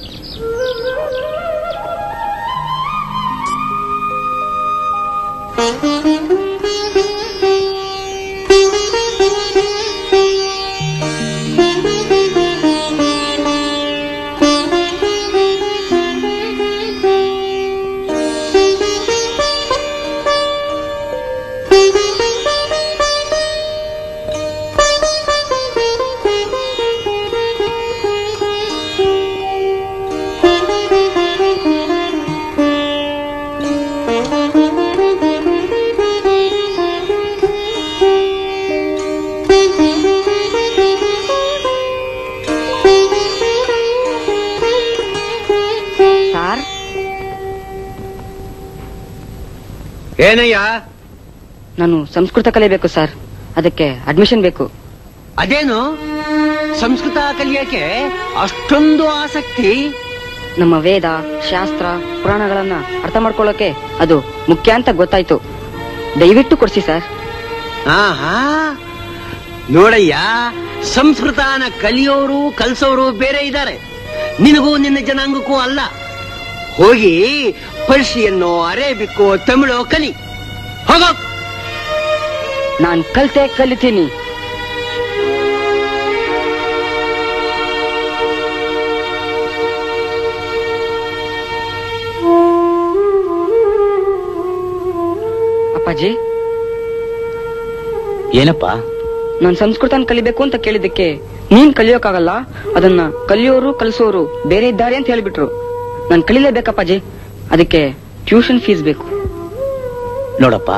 ಸಾರ್ ಏನಯ್ಯ ನಾನು ಸಂಸ್ಕೃತ ಕಲಿಬೇಕು ಸರ್ ಅದಕ್ಕೆ ಅಡ್ಮಿಷನ್ ಬೇಕು ಅದೇನು ಸಂಸ್ಕೃತ ಕಲಿಯಕ್ಕೆ ಅಷ್ಟೊಂದು ಆಸಕ್ತಿ ನಮ್ಮ ವೇದ ಶಾಸ್ತ್ರ ಪುರಾಣಗಳನ್ನ ಅರ್ಥ ಮಾಡ್ಕೊಳ್ಳೋಕೆ ಅದು ಮುಖ್ಯ ಅಂತ ಗೊತ್ತಾಯ್ತು ದಯವಿಟ್ಟು ಕೊಡ್ಸಿ ಸರ್ ಆಹಾ ನೋಡಯ್ಯ ಸಂಸ್ಕೃತನ ಕಲಿಯೋರು ಕಲ್ಸೋರು ಬೇರೆ ಇದ್ದಾರೆ ನಿನಗೂ ನಿನ್ನ ಜನಾಂಗಕ್ಕೂ ಅಲ್ಲ ಹೋಗಿ ಪರ್ಷಿಯನ್ನೋ ಅರೇಬಿಕ್ಕೋ ತಮಿಳೋ ಕಲಿ ಹೋಗೋ ನಾನ್ ಕಲ್ತೆ ಕಲಿತೀನಿ ಅಪ್ಪಾಜಿ ಏನಪ್ಪ ನಾನ್ ಸಂಸ್ಕೃತನ ಕಲಿಬೇಕು ಅಂತ ಕೇಳಿದ್ದಕ್ಕೆ ನೀನ್ ಕಲಿಯೋಕ್ಕಾಗಲ್ಲ ಅದನ್ನ ಕಲಿಯೋರು ಕಲಿಸೋರು ಬೇರೆ ಇದ್ದಾರೆ ಅಂತ ಹೇಳ್ಬಿಟ್ರು ನಾನ್ ಕಲಿಲೇಬೇಕಪ್ಪಾಜಿ ಅದಕ್ಕೆ ಟ್ಯೂಷನ್ ಫೀಸ್ ಬೇಕು ನೋಡಪ್ಪ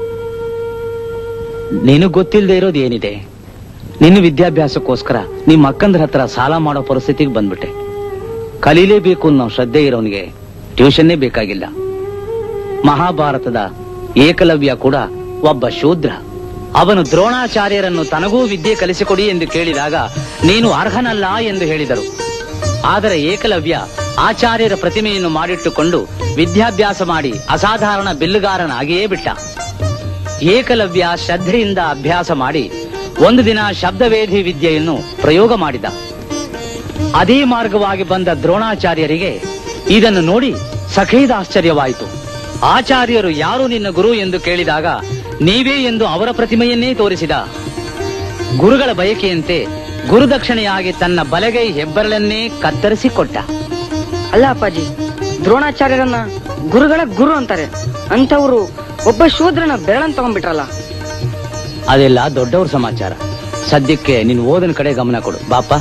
ನಿನಗ್ ಗೊತ್ತಿಲ್ಲದೆ ಇರೋದು ಏನಿದೆ ನಿನ್ನ ವಿದ್ಯಾಭ್ಯಾಸಕ್ಕೋಸ್ಕರ ನಿಮ್ಮ ಅಕ್ಕಂದ್ರ ಹತ್ರ ಸಾಲ ಮಾಡೋ ಪರಿಸ್ಥಿತಿಗೆ ಬಂದ್ಬಿಟ್ಟೆ ಕಲೀಲೇಬೇಕು ಅನ್ನೋ ಶ್ರದ್ಧೆ ಇರೋನಿಗೆ ಟ್ಯೂಷನ್ನೇ ಬೇಕಾಗಿಲ್ಲ ಮಹಾಭಾರತದ ಏಕಲವ್ಯ ಕೂಡ ಒಬ್ಬ ಶೂದ್ರ ಅವನು ದ್ರೋಣಾಚಾರ್ಯರನ್ನು ತನಗೂ ವಿದ್ಯೆ ಕಲಿಸಿಕೊಡಿ ಎಂದು ಕೇಳಿದಾಗ ನೀನು ಅರ್ಹನಲ್ಲ ಎಂದು ಹೇಳಿದರು ಆದರೆ ಏಕಲವ್ಯ ಆಚಾರ್ಯರ ಪ್ರತಿಮೆಯನ್ನು ಮಾಡಿಟ್ಟುಕೊಂಡು ವಿದ್ಯಾಭ್ಯಾಸ ಮಾಡಿ ಅಸಾಧಾರಣ ಬಿಲ್ಲುಗಾರನಾಗಿಯೇ ಬಿಟ್ಟ ಏಕಲವ್ಯ ಶ್ರದ್ಧೆಯಿಂದ ಅಭ್ಯಾಸ ಮಾಡಿ ಒಂದು ದಿನ ಶಬ್ದವೇಧಿ ವಿದ್ಯೆಯನ್ನು ಪ್ರಯೋಗ ಮಾಡಿದ ಅದೇ ಮಾರ್ಗವಾಗಿ ಬಂದ ದ್ರೋಣಾಚಾರ್ಯರಿಗೆ ಇದನ್ನು ನೋಡಿ ಸಖೇದ ಆಶ್ಚರ್ಯವಾಯಿತು ಆಚಾರ್ಯರು ಯಾರು ನಿನ್ನ ಗುರು ಎಂದು ಕೇಳಿದಾಗ ನೀವೇ ಎಂದು ಅವರ ಪ್ರತಿಮೆಯನ್ನೇ ತೋರಿಸಿದ ಗುರುಗಳ ಬಯಕೆಯಂತೆ ಗುರುದಕ್ಷಿಣೆಯಾಗಿ ತನ್ನ ಬಲಗೈ ಹೆಬ್ಬರಳನ್ನೇ ಕತ್ತರಿಸಿ ಕೊಟ್ಟ ಅಲ್ಲ ಅಪ್ಪಾಜಿ ದ್ರೋಣಾಚಾರ್ಯರನ್ನ ಗುರುಗಳ ಗುರು ಅಂತಾರೆ ಅಂತವ್ರು ಒಬ್ಬ ಶೂದ್ರನ ಬೆರಳನ್ ತಗೊಂಡ್ಬಿಟ್ರಲ್ಲ ಅದೆಲ್ಲ ದೊಡ್ಡವ್ರ ಸಮಾಚಾರ ಸದ್ಯಕ್ಕೆ ನೀನು ಓದನ ಕಡೆ ಗಮನ ಕೊಡು ಬಾಪ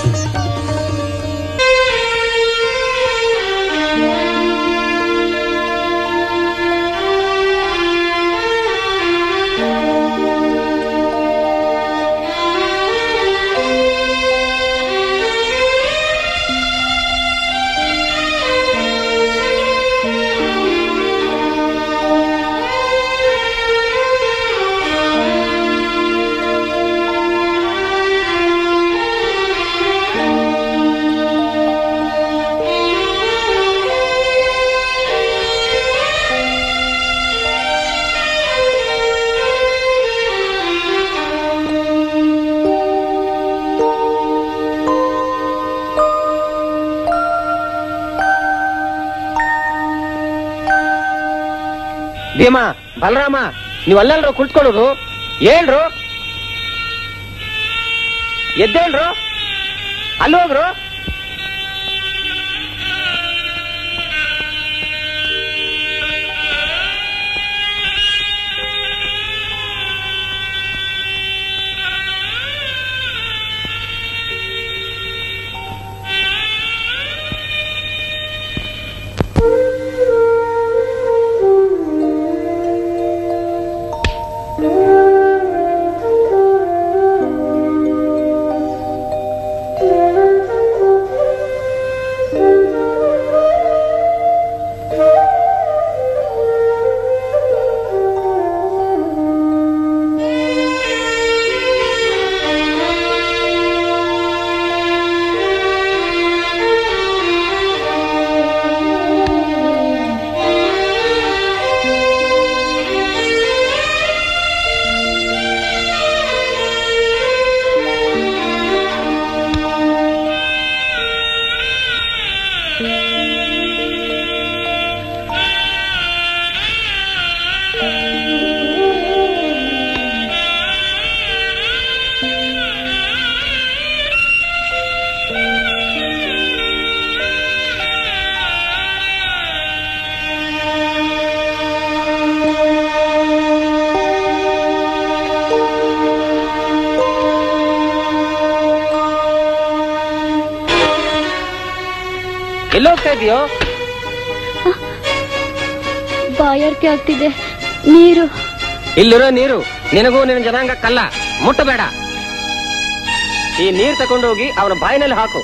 ಭೀಮ ಬಲರಾಮ ನೀವಲ್ಲೆಲ್ರು ಕುಳಿತುಕೊಳ್ಳೋದು ಹೇಳ್ರು ಎದ್ದೇಳ್ರು ಅಲ್ಲಿ ಹೋಗ್ರು ಎಲ್ಲೋಗ್ತಾ ಇದೆಯೋ ಬಾಯಾರಿಕೆ ಆಗ್ತಿದೆ ನೀರು ಇಲ್ಲಿರೋ ನೀರು ನಿನಗೂ ನಿನ್ನ ಜನಾಂಗಕ್ಕಲ್ಲ ಮುಟ್ಟಬೇಡ ಈ ನೀರ್ ತಕೊಂಡು ಹೋಗಿ ಅವನ ಬಾಯಿನಲ್ಲಿ ಹಾಕು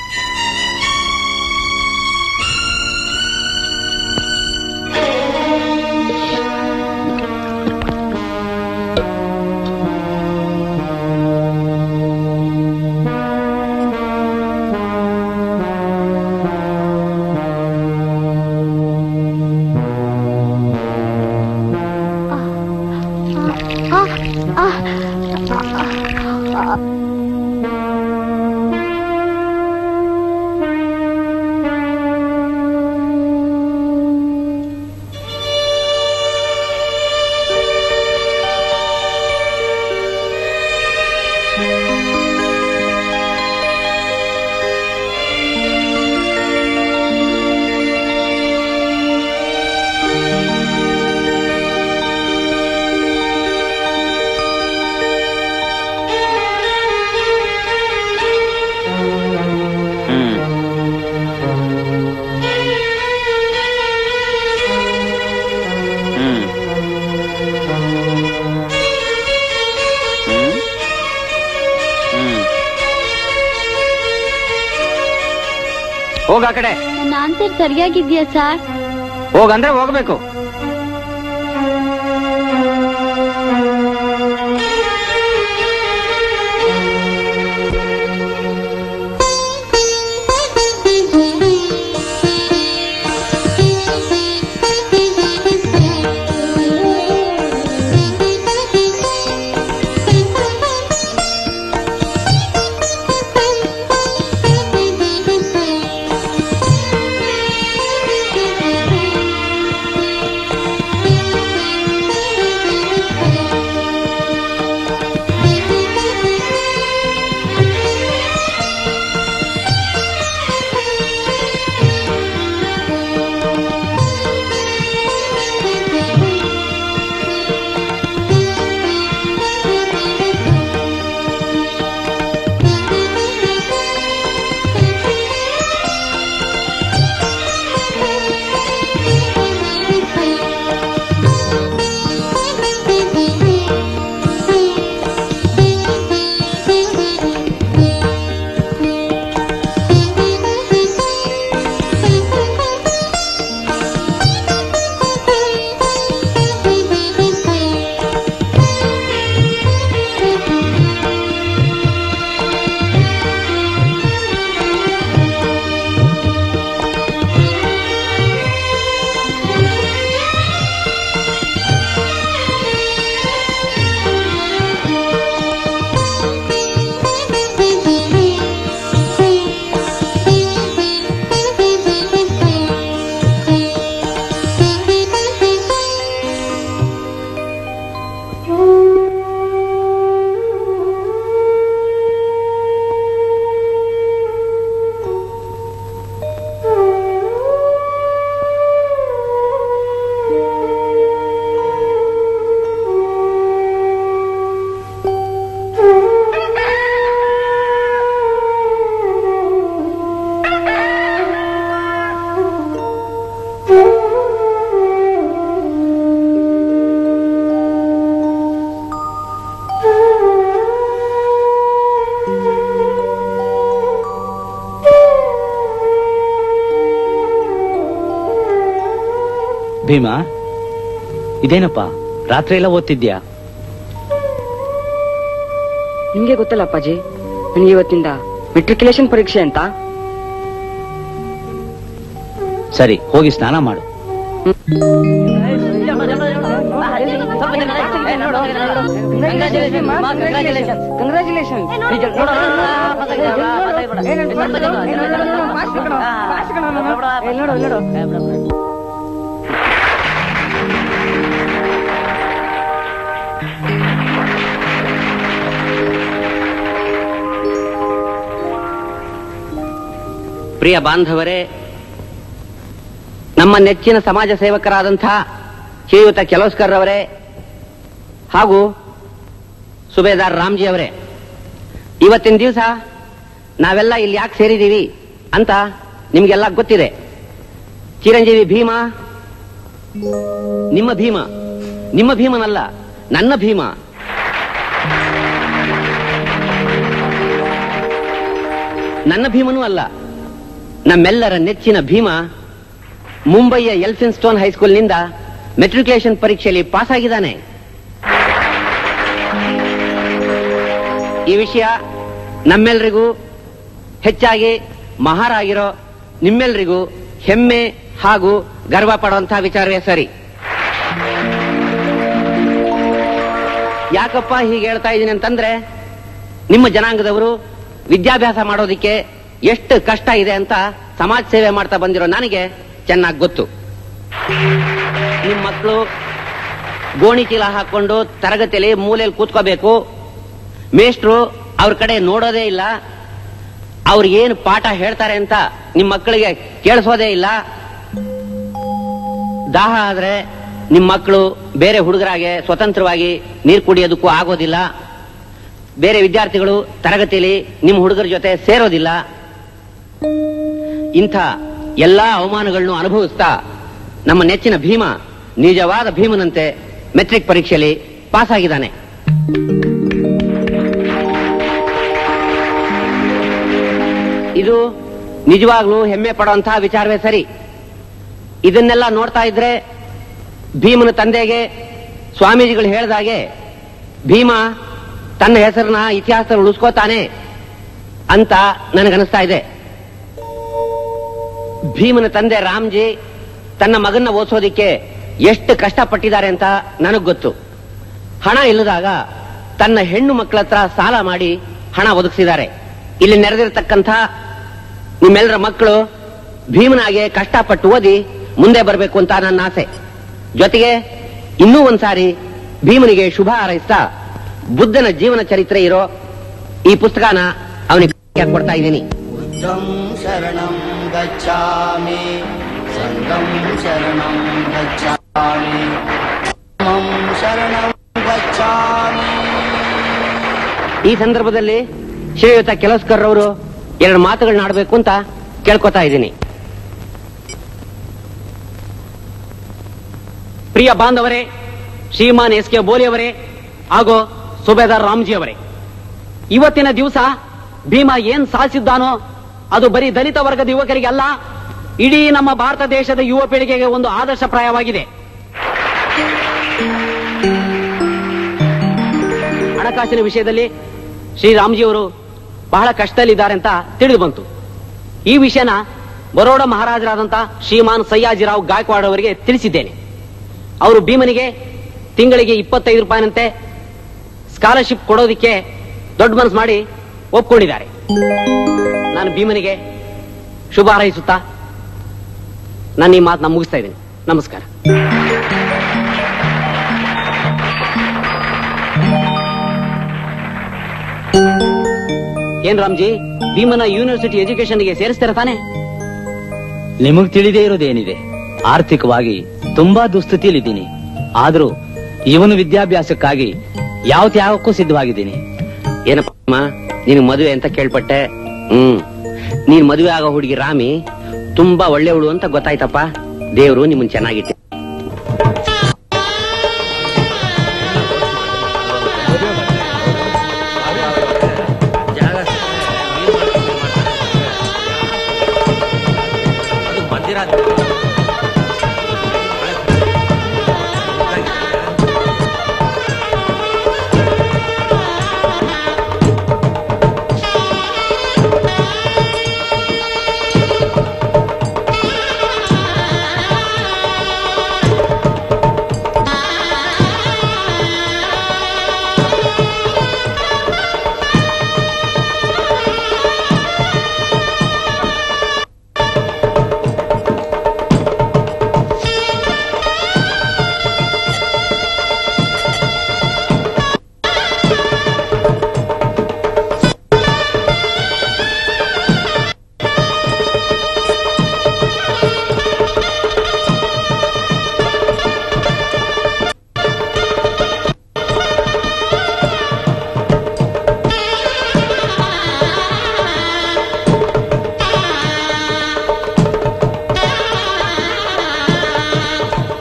ಆ, ಆ, ಹೋಗ ಆ ಕಡೆ ನನ್ನ ಆನ್ಸರ್ ಸರಿಯಾಗಿದ್ಯಾ ಸರ್ ಹೋಗಂದ್ರೆ ಹೋಗ್ಬೇಕು ಭೀಮಾ ಇದೇನಪ್ಪ ರಾತ್ರಿ ಎಲ್ಲ ಓದ್ತಿದ್ಯಾ ನಿಮ್ಗೆ ಗೊತ್ತಲ್ಲ ಅಪ್ಪಾಜಿ ನನಗೆ ಇವತ್ತಿಂದ ಮೆಟ್ರಿಕ್ಯುಲೇಷನ್ ಪರೀಕ್ಷೆ ಅಂತ ಸರಿ ಹೋಗಿ ಸ್ನಾನ ಮಾಡು ಪ್ರಿಯ ಬಾಂಧವರೇ ನಮ್ಮ ನೆಚ್ಚಿನ ಸಮಾಜ ಸೇವಕರಾದಂಥ ಶ್ರೀಯುತ ಕೆಲೋಸ್ಕರ್ ಅವರೇ ಹಾಗೂ ಸುಬೇದಾರ್ ರಾಮ್ಜಿ ಅವರೇ ಇವತ್ತಿನ ದಿವಸ ನಾವೆಲ್ಲ ಇಲ್ಲಿ ಯಾಕೆ ಸೇರಿದ್ದೀವಿ ಅಂತ ನಿಮ್ಗೆಲ್ಲ ಗೊತ್ತಿದೆ ಚಿರಂಜೀವಿ ಭೀಮ ನಿಮ್ಮ ಭೀಮ ನಿಮ್ಮ ಭೀಮನಲ್ಲ ನನ್ನ ಭೀಮ ನನ್ನ ಭೀಮನೂ ಅಲ್ಲ ನಮ್ಮೆಲ್ಲರ ನೆಚ್ಚಿನ ಭೀಮ ಮುಂಬೈಯ ಎಲ್ಫಿನ್ ಸ್ಟೋನ್ ಹೈಸ್ಕೂಲ್ನಿಂದ ಮೆಟ್ರಿಕ್ಯುಲೇಷನ್ ಪರೀಕ್ಷೆಯಲ್ಲಿ ಪಾಸ್ ಆಗಿದ್ದಾನೆ ಈ ವಿಷಯ ನಮ್ಮೆಲ್ರಿಗೂ ಹೆಚ್ಚಾಗಿ ಮಹಾರಾಗಿರೋ ನಿಮ್ಮೆಲ್ರಿಗೂ ಹೆಮ್ಮೆ ಹಾಗೂ ಗರ್ವ ಪಡುವಂತಹ ವಿಚಾರವೇ ಸರಿ ಯಾಕಪ್ಪ ಹೀಗೆ ಹೇಳ್ತಾ ಇದ್ದೀನಿ ಅಂತಂದ್ರೆ ನಿಮ್ಮ ಜನಾಂಗದವರು ವಿದ್ಯಾಭ್ಯಾಸ ಮಾಡೋದಿಕ್ಕೆ ಎಷ್ಟು ಕಷ್ಟ ಇದೆ ಅಂತ ಸಮಾಜ ಸೇವೆ ಮಾಡ್ತಾ ಬಂದಿರೋ ನನಗೆ ಚೆನ್ನಾಗಿ ಗೊತ್ತು ನಿಮ್ಮ ಮಕ್ಕಳು ಗೋಣಿ ಚೀಲ ಹಾಕೊಂಡು ತರಗತಿಯಲ್ಲಿ ಮೂಲೆಯಲ್ಲಿ ಕೂತ್ಕೋಬೇಕು ಮೇಷ್ಟ್ರು ಅವ್ರ ಕಡೆ ನೋಡೋದೇ ಇಲ್ಲ ಅವ್ರು ಏನು ಪಾಠ ಹೇಳ್ತಾರೆ ಅಂತ ನಿಮ್ಮ ಮಕ್ಕಳಿಗೆ ಕೇಳಿಸೋದೇ ಇಲ್ಲ ದಾಹ ಆದ್ರೆ ನಿಮ್ಮ ಮಕ್ಕಳು ಬೇರೆ ಹುಡುಗರಾಗೆ ಸ್ವತಂತ್ರವಾಗಿ ನೀರು ಕುಡಿಯೋದಕ್ಕೂ ಆಗೋದಿಲ್ಲ ಬೇರೆ ವಿದ್ಯಾರ್ಥಿಗಳು ತರಗತಿಯಲ್ಲಿ ನಿಮ್ಮ ಹುಡುಗರ ಜೊತೆ ಸೇರೋದಿಲ್ಲ ಇಂಥ ಎಲ್ಲಾ ಅವಮಾನಗಳನ್ನು ಅನುಭವಿಸ್ತಾ ನಮ್ಮ ನೆಚ್ಚಿನ ಭೀಮ ನಿಜವಾದ ಭೀಮನಂತೆ ಮೆಟ್ರಿಕ್ ಪರೀಕ್ಷೆಯಲ್ಲಿ ಪಾಸ್ ಆಗಿದ್ದಾನೆ ಇದು ನಿಜವಾಗ್ಲೂ ಹೆಮ್ಮೆ ಪಡುವಂತಹ ವಿಚಾರವೇ ಸರಿ ಇದನ್ನೆಲ್ಲ ನೋಡ್ತಾ ಇದ್ರೆ ಭೀಮನ ತಂದೆಗೆ ಸ್ವಾಮೀಜಿಗಳು ಹೇಳಿದಾಗೆ ಭೀಮ ತನ್ನ ಹೆಸರನ್ನ ಇತಿಹಾಸದಲ್ಲಿ ಉಳಿಸ್ಕೋತಾನೆ ಅಂತ ನನಗನ್ನಿಸ್ತಾ ಇದೆ ಭೀಮನ ತಂದೆ ರಾಮ್ಜಿ ತನ್ನ ಮಗನ್ನ ಓದಿಸೋದಿಕ್ಕೆ ಎಷ್ಟು ಕಷ್ಟಪಟ್ಟಿದ್ದಾರೆ ಅಂತ ನನಗ್ ಗೊತ್ತು ಹಣ ಇಲ್ಲದಾಗ ತನ್ನ ಹೆಣ್ಣು ಮಕ್ಕಳ ಹತ್ರ ಸಾಲ ಮಾಡಿ ಹಣ ಒದಗಿಸಿದ್ದಾರೆ ಇಲ್ಲಿ ನೆರೆದಿರತಕ್ಕಂಥ ನಿಮ್ಮೆಲ್ಲರ ಮಕ್ಕಳು ಭೀಮನಾಗೆ ಕಷ್ಟಪಟ್ಟು ಓದಿ ಮುಂದೆ ಬರಬೇಕು ಅಂತ ನನ್ನ ಆಸೆ ಜೊತೆಗೆ ಇನ್ನೂ ಒಂದ್ಸಾರಿ ಭೀಮನಿಗೆ ಶುಭ ಹಾರೈಸ್ತಾ ಬುದ್ಧನ ಜೀವನ ಚರಿತ್ರೆ ಇರೋ ಈ ಪುಸ್ತಕನ ಅವನಿಗೆ ಕೊಡ್ತಾ ಇದ್ದೀನಿ बुद्धं शरणं गच्छामि सङ्गं शरणं गच्छामि धम्मं शरणं गच्छामि ಈ ಸಂದರ್ಭದಲ್ಲಿ ಶ್ರೀಯುತ ಕೆಲಸ್ಕರ್ ಅವರು ಎರಡು ಮಾತುಗಳನ್ನ ಆಡಬೇಕು ಅಂತ ಕೇಳ್ಕೊತಾ ಇದ್ದೀನಿ ಪ್ರಿಯ ಬಾಂಧವರೇ ಶ್ರೀಮಾನ್ ಎಸ್ ಕೆ ಬೋಲಿಯವರೇ ಹಾಗೂ ಸುಬೇದಾರ್ ರಾಮ್ಜಿ ಅವರೇ ಇವತ್ತಿನ ದಿವಸ ಭೀಮ ಏನ್ ಸಾಧಿಸಿದ್ದಾನೋ ಅದು ಬರೀ ದಲಿತ ವರ್ಗದ ಯುವಕರಿಗೆ ಅಲ್ಲ ಇಡೀ ನಮ್ಮ ಭಾರತ ದೇಶದ ಯುವ ಪೀಳಿಗೆಗೆ ಒಂದು ಆದರ್ಶಪ್ರಾಯವಾಗಿದೆ ಹಣಕಾಸಿನ ವಿಷಯದಲ್ಲಿ ಶ್ರೀರಾಮ್ಜಿಯವರು ಬಹಳ ಕಷ್ಟದಲ್ಲಿದ್ದಾರೆ ಅಂತ ತಿಳಿದು ಬಂತು ಈ ವಿಷಯನ ಬರೋಡ ಮಹಾರಾಜರಾದಂತ ಶ್ರೀಮಾನ್ ಸಯ್ಯಾಜಿರಾವ್ ಗಾಯಕ್ವಾಡ್ ಅವರಿಗೆ ತಿಳಿಸಿದ್ದೇನೆ ಅವರು ಭೀಮನಿಗೆ ತಿಂಗಳಿಗೆ ಇಪ್ಪತ್ತೈದು ರೂಪಾಯಿನಂತೆ ಸ್ಕಾಲರ್ಶಿಪ್ ಕೊಡೋದಿಕ್ಕೆ ದೊಡ್ಡ ಮನಸ್ಸು ಮಾಡಿ ಒಪ್ಕೊಂಡಿದ್ದಾರೆ ನಾನು ಭೀಮನಿಗೆ ಶುಭ ಹಾರೈಸುತ್ತಾ ನಾನು ಈ ಮಾತನ್ನ ಮುಗಿಸ್ತಾ ಇದ್ದೀನಿ ನಮಸ್ಕಾರ ಏನ್ ರಾಮ್ಜಿ ಭೀಮನ ಯೂನಿವರ್ಸಿಟಿ ಎಜುಕೇಶನ್ಗೆ ಸೇರಿಸ್ತಾರ ತಾನೆ ನಿಮಗ್ ತಿಳಿದೇ ಇರೋದೇನಿದೆ ಆರ್ಥಿಕವಾಗಿ ತುಂಬಾ ದುಸ್ಥಿತಿಯಲ್ಲಿದ್ದೀನಿ ಆದ್ರೂ ಇವನು ವಿದ್ಯಾಭ್ಯಾಸಕ್ಕಾಗಿ ಯಾವ ತ್ಯಾಗಕ್ಕೂ ಸಿದ್ಧವಾಗಿದ್ದೀನಿ ಏನಪ್ಪ ಅಮ್ಮ, ನಿನಗ್ ಮದುವೆ ಅಂತ ಕೇಳ್ಪಟ್ಟೆ ಹ್ಮ್ ನೀನ್ ಮದುವೆ ಆಗೋ ಹುಡುಗಿ ರಾಮಿ ತುಂಬಾ ಒಳ್ಳೆಯವಳು ಅಂತ ಗೊತ್ತಾಯ್ತಪ್ಪ ದೇವ್ರು ನಿಮ್ಮನ್ ಚೆನ್ನಾಗಿಟ್ಟು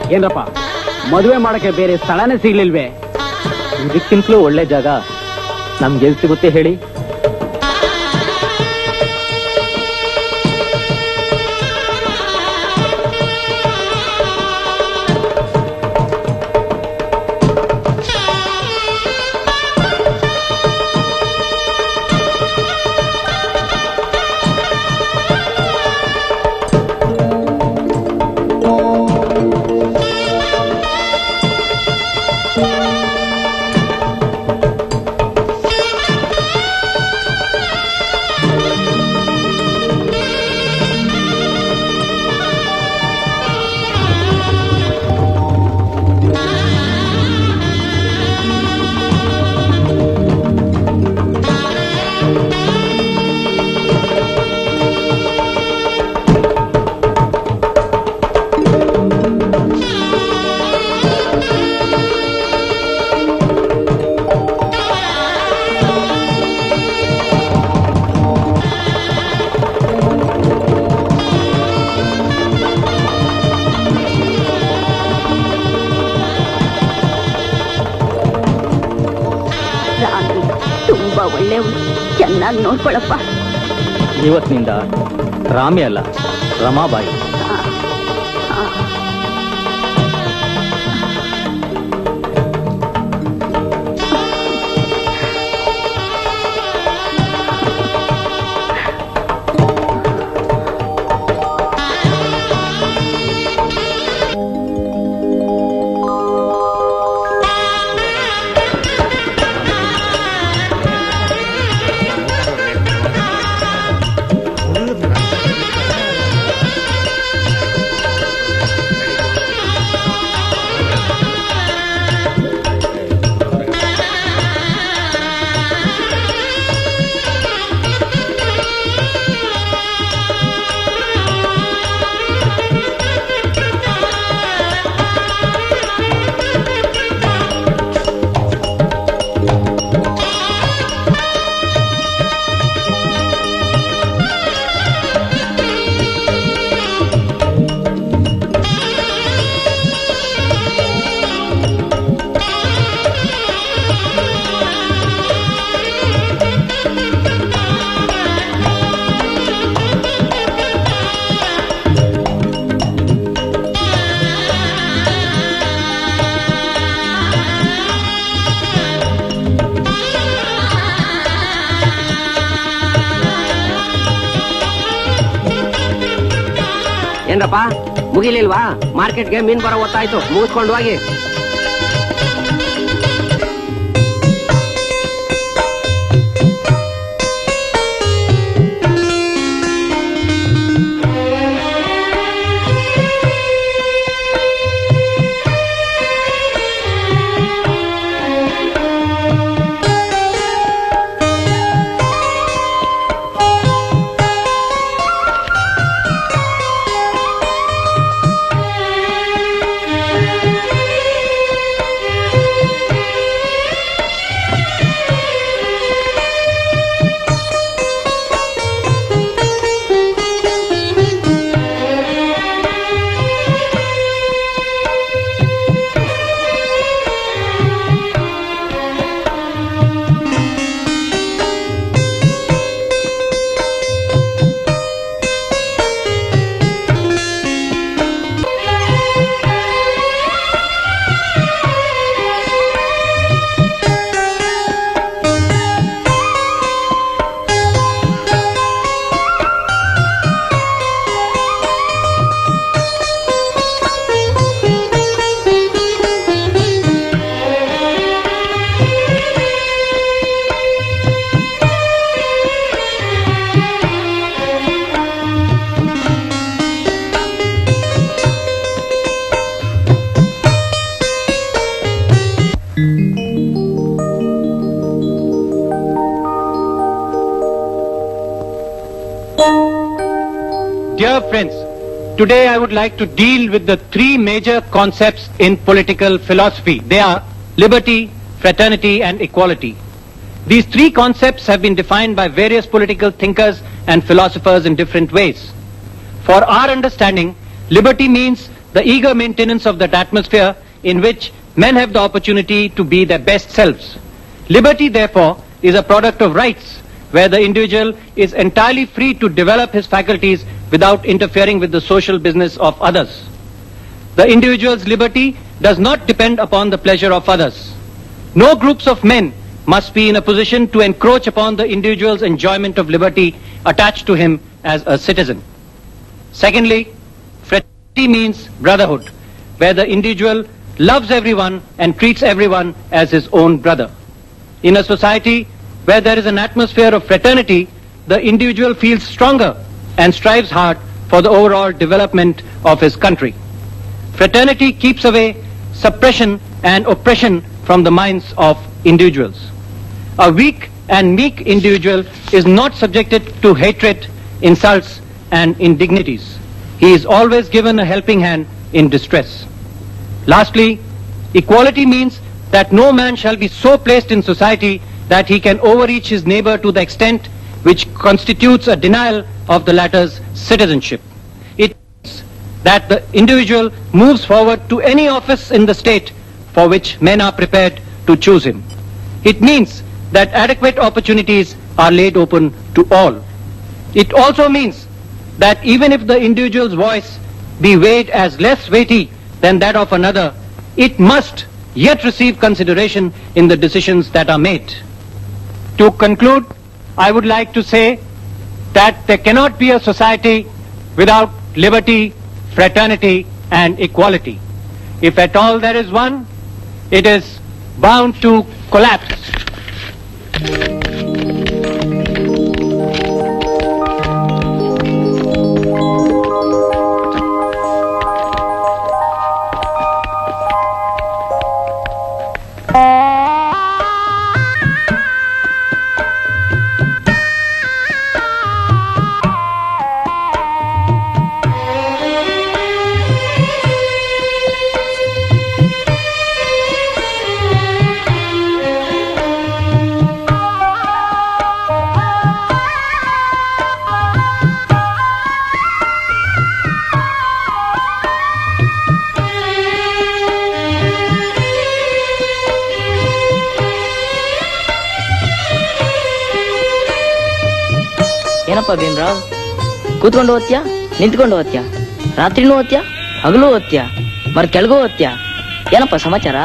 ಏನ್ರಪ್ಪ ಮದುವೆ ಮಾಡಕ್ಕೆ ಬೇರೆ ಸ್ಥಳನೇ ಸಿಗ್ಲಿಲ್ವೇ ಇದಕ್ಕಿಂತಲೂ ಒಳ್ಳೆ ಜಾಗ ನಮ್ಗೆ ಎಲ್ಲಿ ಸಿಗುತ್ತೆ ಹೇಳಿ ರಾಗಿ ತುಂಬಾ ಒಳ್ಳೆಯವಳು ಚೆನ್ನಾಗಿ ನೋಡ್ಕೊಳಪ್ಪ ಇವತ್ತಿನಿಂದ ರಾಮಿ ಅಲ್ಲ ರಮಾಬಾಯಿ ಏನ್ರಪ್ಪ ಮುಗಿಲಿಲ್ವಾ ಮಾರ್ಕೆಟ್ಗೆ ಮೀನ್ ಬರೋ ಹೊತ್ತಾಯ್ತು ಮುಗಿಸ್ಕೊಂಡು ಹೋಗಿ Dear friends, today I would like to deal with the three major concepts in political philosophy. They are liberty, fraternity and equality. These three concepts have been defined by various political thinkers and philosophers in different ways. For our understanding, liberty means the eager maintenance of that atmosphere in which men have the opportunity to be their best selves. Liberty, therefore, is a product of rights, where the individual is entirely free to develop his faculties without interfering with the social business of others. The individual's liberty does not depend upon the pleasure of others. No groups of men must be in a position to encroach upon the individual's enjoyment of liberty attached to him as a citizen. Secondly, fraternity means brotherhood, where the individual loves everyone and treats everyone as his own brother. In a society where there is an atmosphere of fraternity, the individual feels stronger and strives hard for the overall development of his country. Fraternity keeps away suppression and oppression from the minds of individuals. A weak and meek individual is not subjected to hatred, insults, and indignities. He is always given a helping hand in distress. Lastly, equality means that no man shall be so placed in society that he can overreach his neighbor to the extent which constitutes a denial of the latter's citizenship. It means that the individual moves forward to any office in the state for which men are prepared to choose him. It means that adequate opportunities are laid open to all. It also means that even if the individual's voice be weighed as less weighty than that of another, it must yet receive consideration in the decisions that are made. To conclude, I would like to say that there cannot be a society without liberty, fraternity, and equality. If at all there is one, it is bound to collapse. ಏನಪ್ಪ ಭೀಮ್ರಾವ್ ಕೂತ್ಕೊಂಡು ಓದ್ತ್ಯಾ ನಿಂತ್ಕೊಂಡು ಓದ್ತ್ಯಾ ರಾತ್ರಿನೂ ಓದ್ತ್ಯಾ ಹಗಲು ಓದ್ತ್ಯಾ ಮರ್ ಕೆಳಗೂ ಓದ್ತ್ಯಾ ಏನಪ್ಪ ಸಮಾಚಾರ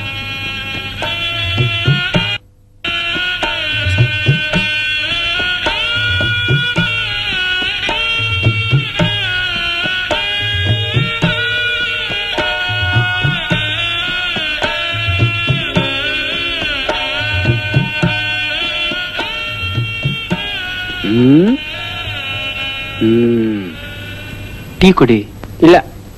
ಹ್ಮ್ ಹ್ಮ್ tea ಕೊಡಿ ಇಲ್ಲ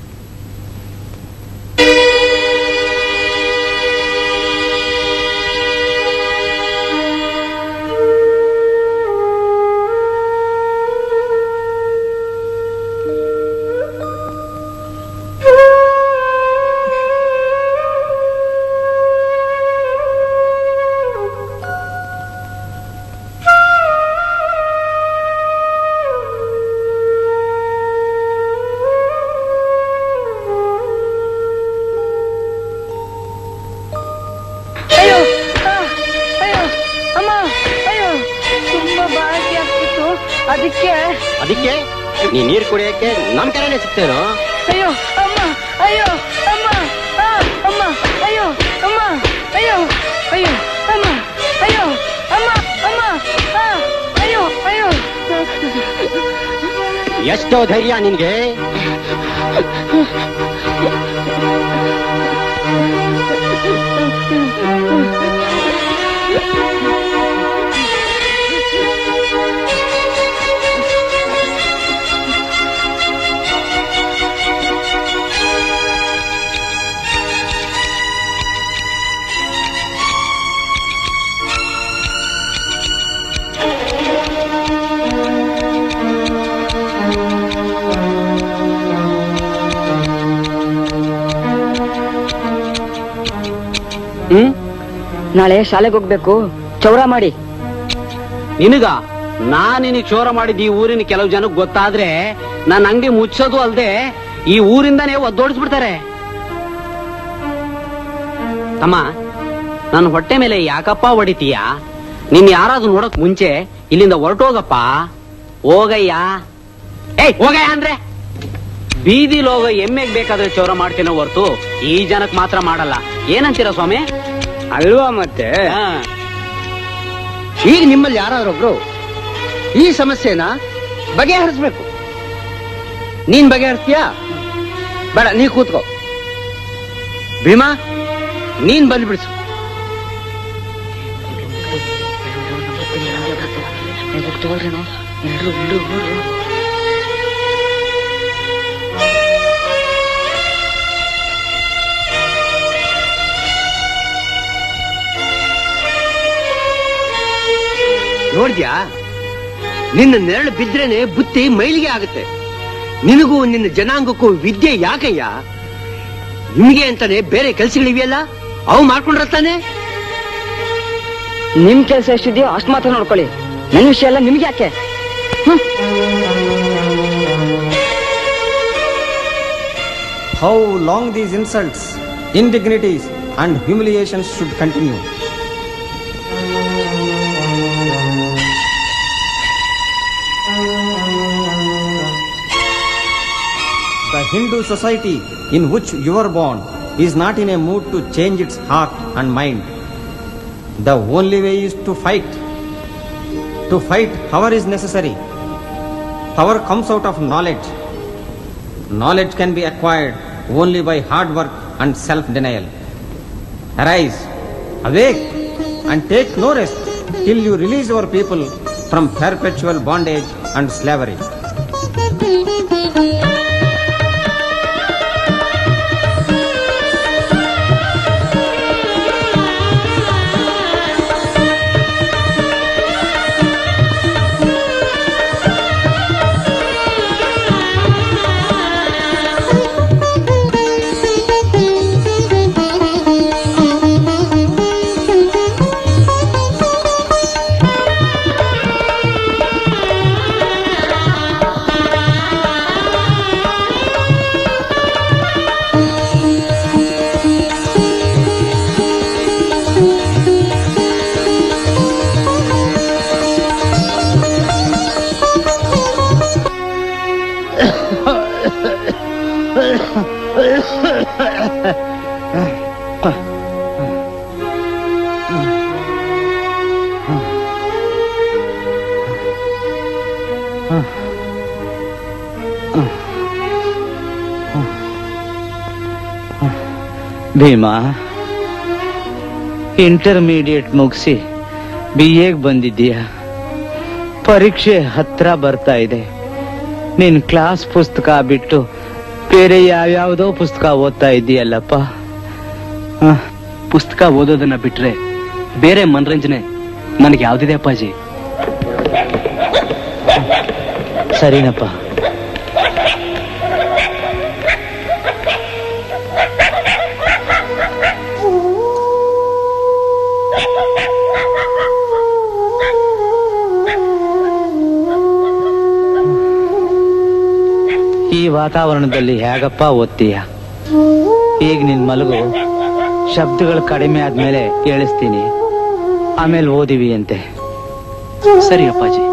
ಅಯ್ಯೋ ಆ, ಅಯ್ಯೋ ಅಮ್ಮ ಅಯ್ಯೋ ತುಂಬಾ ಬಾಳಕೆ ಆಗ್ತಿತ್ತು ಅದಕ್ಕೆ ಅದಕ್ಕೆ ನೀ ನೀರ್ ಕುಡಿಯಕ್ಕೆ ನಮ್ ಕರೆನೆ ಸಿಗ್ತೇನೋ ಅಯ್ಯೋ ಅಮ್ಮ ಅಯ್ಯೋ ಅಮ್ಮ ಆ, ಅಮ್ಮ ಅಯ್ಯೋ ಅಮ್ಮ ಅಯ್ಯೋ ಅಯ್ಯೋ ಅಮ್ಮ ಅಯ್ಯೋ ಅಮ್ಮ ಅಮ್ಮ ಆ, ಅಯ್ಯೋ ಅಯ್ಯೋ ಎಷ್ಟೋ ಧೈರ್ಯ ನಿನ್ಗೆ ಹ್ಮ್ ನಾಳೆ ಶಾಲೆಗೆ ಹೋಗ್ಬೇಕು ಚೌರ ಮಾಡಿ ನಿನಗ ನಾ ನಿನಗ್ ಚೋರ ಮಾಡಿದ್ ಈ ಊರಿನ ಕೆಲವು ಜನಕ್ಕೆ ಗೊತ್ತಾದ್ರೆ ನನ್ನ ಅಂಗಡಿ ಮುಚ್ಚೋದು ಅಲ್ದೆ ಈ ಊರಿಂದಾನೇ ಒದ್ದೋಡಿಸ್ಬಿಡ್ತಾರೆ ತಮ್ಮ ನನ್ನ ಹೊಟ್ಟೆ ಮೇಲೆ ಯಾಕಪ್ಪ ಹೊಡಿತೀಯ ನಿನ್ ಯಾರಾದ್ರೂ ನೋಡಕ್ ಮುಂಚೆ ಇಲ್ಲಿಂದ ಹೊರಟೋಗಪ್ಪ ಹೋಗಯ್ಯ ಏಯ್ ಹೋಗಯ್ಯ ಅಂದ್ರೆ ಬೀದಿಲ್ ಹೋಗೋ ಎಮ್ಮೆಗ್ ಬೇಕಾದ್ರೆ ಚೌರ ಮಾಡ್ತೇನೋ ಹೊರ್ತು ಈ ಜನಕ್ ಮಾತ್ರ ಮಾಡಲ್ಲ ಏನಂತೀರ ಸ್ವಾಮಿ ಅಲ್ವಾ ಮತ್ತೆ ಹಾ. ಈಗ ನಿಮ್ಮಲ್ಲಿ ಯಾರಾದ್ರೊಬ್ರು ಈ ಸಮಸ್ಯೆನ ಬಗೆಹರಿಸ್ಬೇಕು ನೀನ್ ಬಗೆಹರಿಸ್ತೀಯಾ ಬೇಡ ನೀ ಕೂತ್ಕೋ ಭೀಮಾ ನೀನ್ ಬಂದ್ಬಿಡ್ಸು ನೋಡ್ದ್ಯಾ ನಿನ್ನ ನೆರಳು ಬಿದ್ರೇನೆ ಬುತ್ತಿ ಮೈಲಿಗೆ ಆಗುತ್ತೆ ನಿನಗೂ ನಿನ್ನ ಜನಾಂಗಕ್ಕೂ ವಿದ್ಯೆ ಯಾಕಯ್ಯ ನಿಮ್ಗೆ ಅಂತಾನೆ ಬೇರೆ ಕೆಲ್ಸಗಳಿವೆಯಲ್ಲ ಅವು ಮಾಡ್ಕೊಂಡಿರ್ತಾನೆ ನಿಮ್ ಕೆಲಸ ಎಷ್ಟಿದೆಯೋ ಅಷ್ಟು ಮಾತ್ರ ನೋಡ್ಕೊಳ್ಳಿ ನನ್ನ ವಿಷಯ ಎಲ್ಲ ನಿಮ್ಗೆ ಯಾಕೆ How long these insults, indignities, and humiliations should continue? The Hindu society in which you were born is not in a mood to change its heart and mind. The only way is to fight. To fight, power is necessary. Power comes out of knowledge. Knowledge can be acquired only by hard work and self denial. Arise, awake, and take no rest till you release our people from perpetual bondage and slavery. Bhima intermediate ಮುಗಿಸಿ ಬಿ ಎಗ್ ಬಂದಿದ್ದೀಯ ಪರೀಕ್ಷೆ ಹತ್ರ ಬರ್ತಾ ಇದೆ ನಿನ್ class ಪುಸ್ತಕ ಬಿಟ್ಟು ಬೇರೆ ಯಾವ್ಯಾವ್ದೋ ಪುಸ್ತಕ ಓದ್ತಾ ಇದ್ದೀಯಲ್ಲಪ್ಪ ಪುಸ್ತಕ ಓದೋದನ್ನ ಬಿಟ್ರೆ ಬೇರೆ ಮನರಂಜನೆ ನನಗೆ ಯಾವ್ದಿದೆ ಅಪ್ಪಾಜಿ ಸರಿನಪ್ಪ ಈ ವಾತಾವರಣದಲ್ಲಿ ಹೇಗಪ್ಪ ಓದ್ತೀಯ ಈಗ ನಿನ್ ಮಲಗು ಶಬ್ದಗಳು ಕಡಿಮೆ ಆದ್ಮೇಲೆ ಕೇಳಿಸ್ತೀನಿ ಆಮೇಲೆ ಓದಿವಿ ಅಂತೆ ಸರಿ ಅಪ್ಪಾಜಿ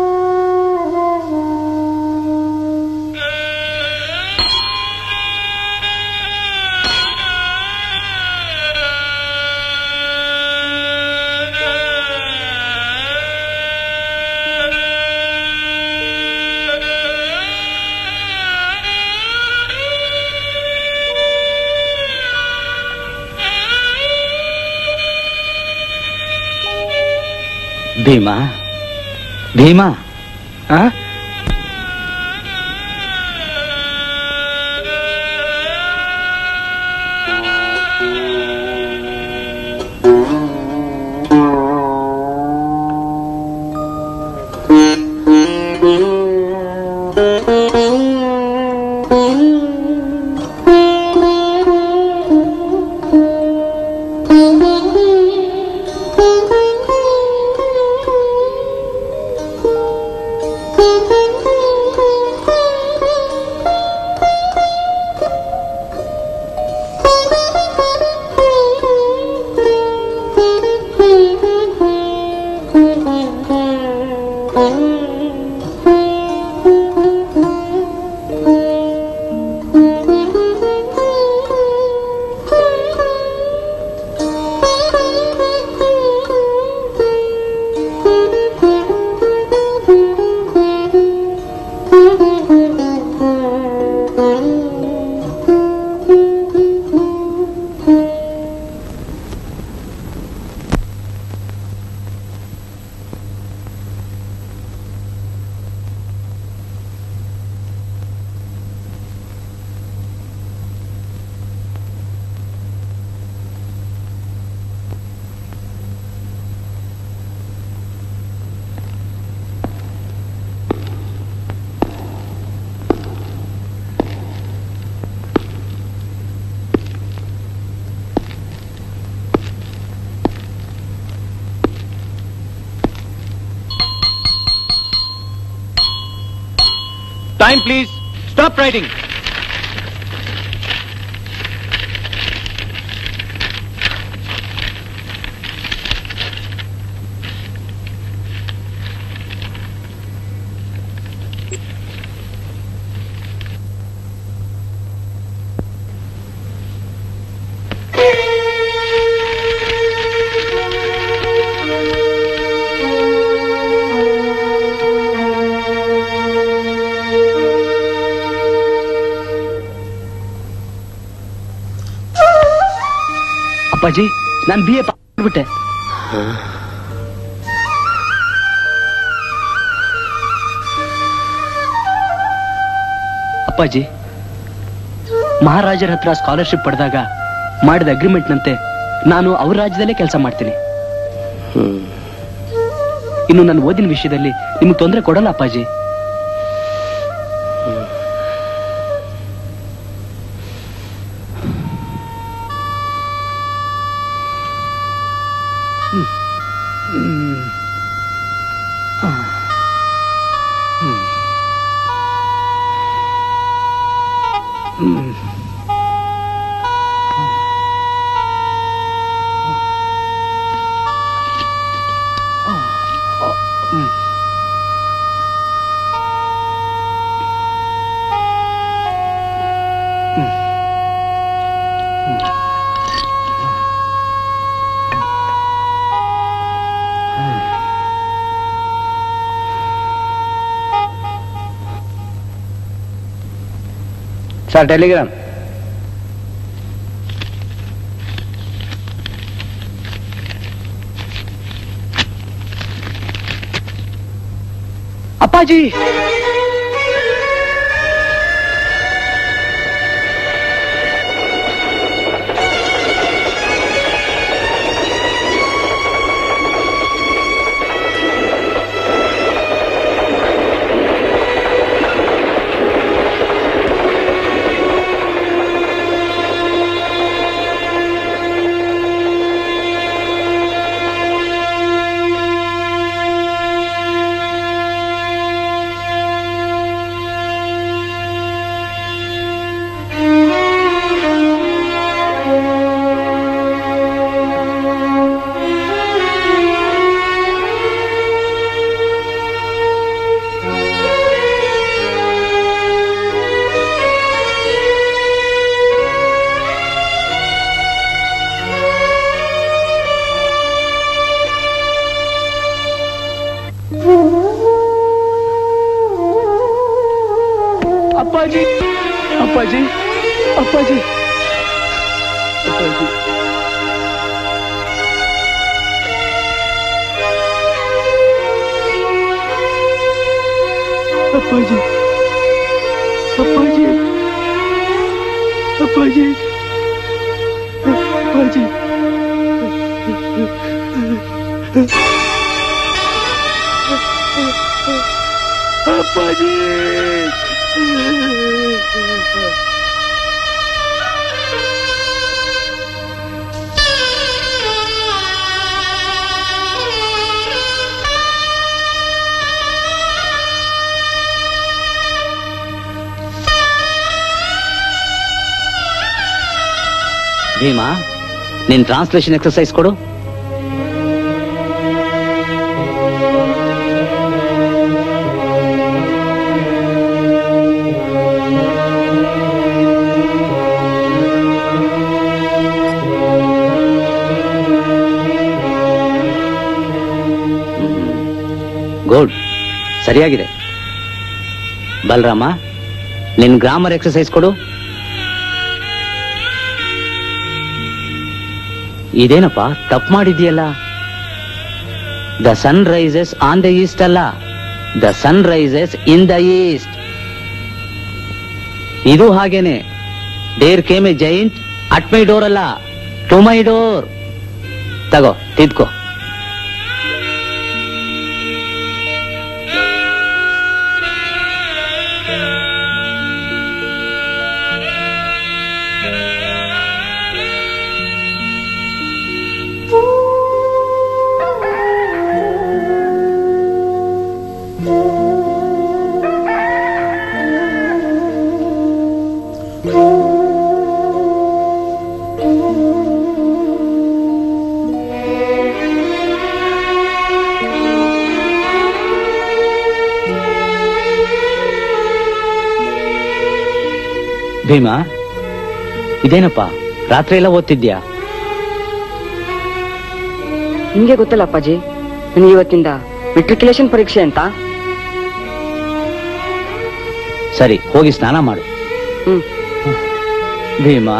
ಭೀಮಾ ಭೀಮಾ ಆ? Time, please. Stop writing. ಅಪ್ಪಾಜಿ ನಾನು ಬಿ ಎ ಬಿಟ್ಟೆ ಅಪ್ಪಾಜಿ ಮಹಾರಾಜರ ಹತ್ರ ಸ್ಕಾಲರ್ಶಿಪ್ ಪಡೆದಾಗ ಮಾಡಿದ ಅಗ್ರಿಮೆಂಟ್ನಂತೆ ನಾನು ಅವ್ರ ರಾಜ್ಯದಲ್ಲೇ ಕೆಲಸ ಮಾಡ್ತೀನಿ ಇನ್ನು ನನ್ನ ಓದಿನ ವಿಷಯದಲ್ಲಿ ನಿಮ್ಗೆ ತೊಂದರೆ ಕೊಡಲ್ಲ ಅಪ್ಪಾಜಿ ಸರ್ ಟೆಲಿಗ್ರಾಮ್ ಅಪ್ಪಾಜಿ ಅಪ್ಪಾಜಿ ಅಪ್ಪಾಜಿ ಅಪ್ಪಾಜಿ ಅಪ್ಪಾಜಿ ಅಪ್ಪಾಜಿ ಅಪ್ಪಾಜಿ ಅಪ್ಪಾಜಿ ಅಪ್ಪಾಜಿ ಅಪ್ಪಾಜಿ ಭೀಮಾ ನಿನ್ ಟ್ರಾನ್ಸ್ಲೇಷನ್ ಎಕ್ಸರ್ಸೈಸ್ ಕೊಡು ಗುಡ್ ಸರಿಯಾಗಿದೆ ಬಲರಾಮ ನಿನ್ ಗ್ರಾಮರ್ ಎಕ್ಸರ್ಸೈಸ್ ಕೊಡು ಇದೇನಪ್ಪ ತಪ್ಪು ಮಾಡಿದ್ಯಲ್ಲ the sun rises on the east ಅಲ್ಲ the sun rises in the east ಇದು ಹಾಗೇನೆ there came a giant at my door ಅಲ್ಲ ಟು ಮೈ ಡೋರ್ ತಗೋ ತಿದ್ಕೋ ಭೀಮಾ ಇದೇನಪ್ಪ ರಾತ್ರಿ ಎಲ್ಲ ಓದ್ತಿದ್ಯಾ ನಿಮ್ಗೆ ಗೊತ್ತಲ್ಲ ಅಪ್ಪಾಜಿ ನನಗೆ ಇವತ್ತಿಂದ ಮೆಟ್ರಿಕ್ಯುಲೇಷನ್ ಪರೀಕ್ಷೆ ಅಂತ ಸರಿ ಹೋಗಿ ಸ್ನಾನ ಮಾಡು ಹ್ಮ್ ಭೀಮಾ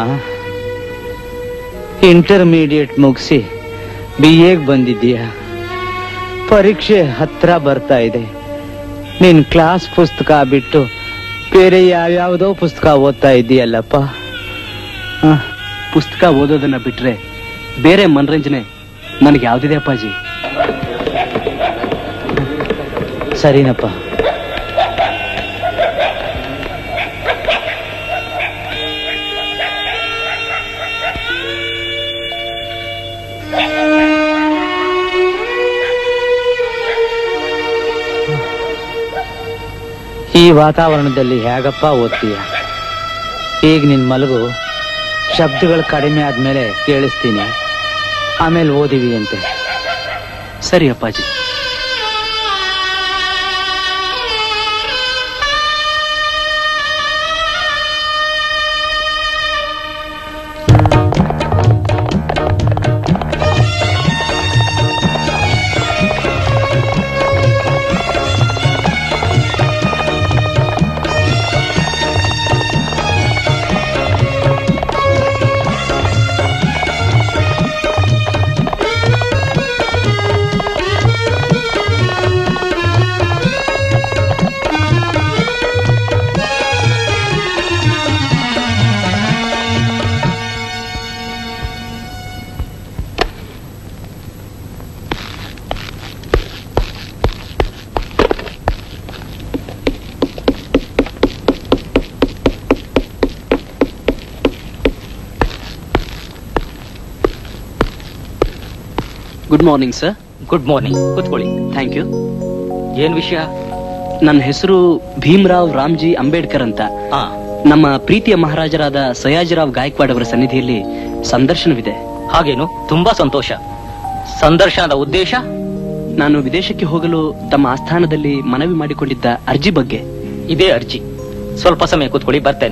ಇಂಟರ್ಮೀಡಿಯೇಟ್ ಮುಗಿಸಿ ಬಿ ಎಗ್ ಬಂದಿದ್ದೀಯ ಪರೀಕ್ಷೆ ಹತ್ರ ಬರ್ತಾ ಇದೆ ನಿನ್ ಕ್ಲಾಸ್ ಪುಸ್ತಕ ಬಿಟ್ಟು ಬೇರೆ ಯಾವ್ಯಾವುದೋ ಪುಸ್ತಕ ಓದ್ತಾ ಇದೀಯಲ್ಲಪ್ಪ ಪುಸ್ತಕ ಓದೋದನ್ನ ಬಿಟ್ರೆ ಬೇರೆ ಮನರಂಜನೆ ನನಗೆ ಯಾವ್ದಿದೆ ಅಪ್ಪಾಜಿ ಸರಿನಪ್ಪ ಈ ವಾತಾವರಣದಲ್ಲಿ ಹೇಗಪ್ಪ ಓದ್ತೀಯ ಈಗ ನಿನ್ ಮಲಗು ಶಬ್ದಗಳು ಕಡಿಮೆ ಆದ್ಮೇಲೆ ಕೇಳಿಸ್ತೀನಿ ಆಮೇಲೆ ಓದಿವಿ ಅಂತೆ ಸರಿ ಅಪ್ಪಾಜಿ good morning sir good morning ಕೂತ್ಕೊಳ್ಳಿ ಥ್ಯಾಂಕ್ ಯು ಏನ್ ವಿಷಯ ನನ್ನ ಹೆಸರು ಭೀಮ್ರಾವ್ ರಾಮ್ಜಿ ಅಂಬೇಡ್ಕರ್ ಅಂತ ಆ ನಮ್ಮ ಪ್ರೀತಿಯ ಮಹಾರಾಜರಾದ ಸಯಾಜಿರಾವ್ ಗಾಯಕ್ವಾಡ್ ಅವರ ಸನ್ನಿಧಿಯಲ್ಲಿ ಸಂದರ್ಶನವಿದೆ ಹಾಗೇನು ತುಂಬಾ ಸಂತೋಷ ಸಂದರ್ಶನದ ಉದ್ದೇಶ ನಾನು ವಿದೇಶಕ್ಕೆ ಹೋಗಲು ತಮ್ಮ ಆಸ್ಥಾನದಲ್ಲಿ ಮನವಿ ಮಾಡಿಕೊಂಡಿದ್ದ ಅರ್ಜಿ ಬಗ್ಗೆ ಇದೇ ಅರ್ಜಿ ಸ್ವಲ್ಪ ಸಮಯ ಕೂತ್ಕೊಳ್ಳಿ ಬರ್ತೇನೆ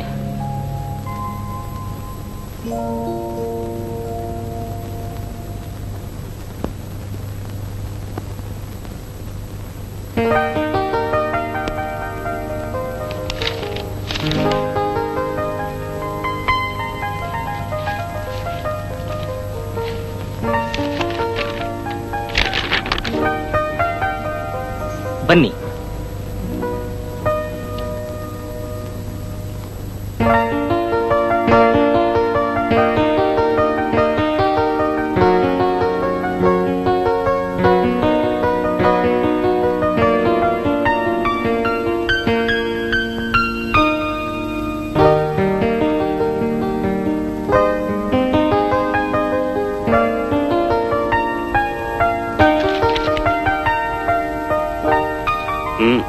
ಬನ್ನಿ ಹ್ಮ್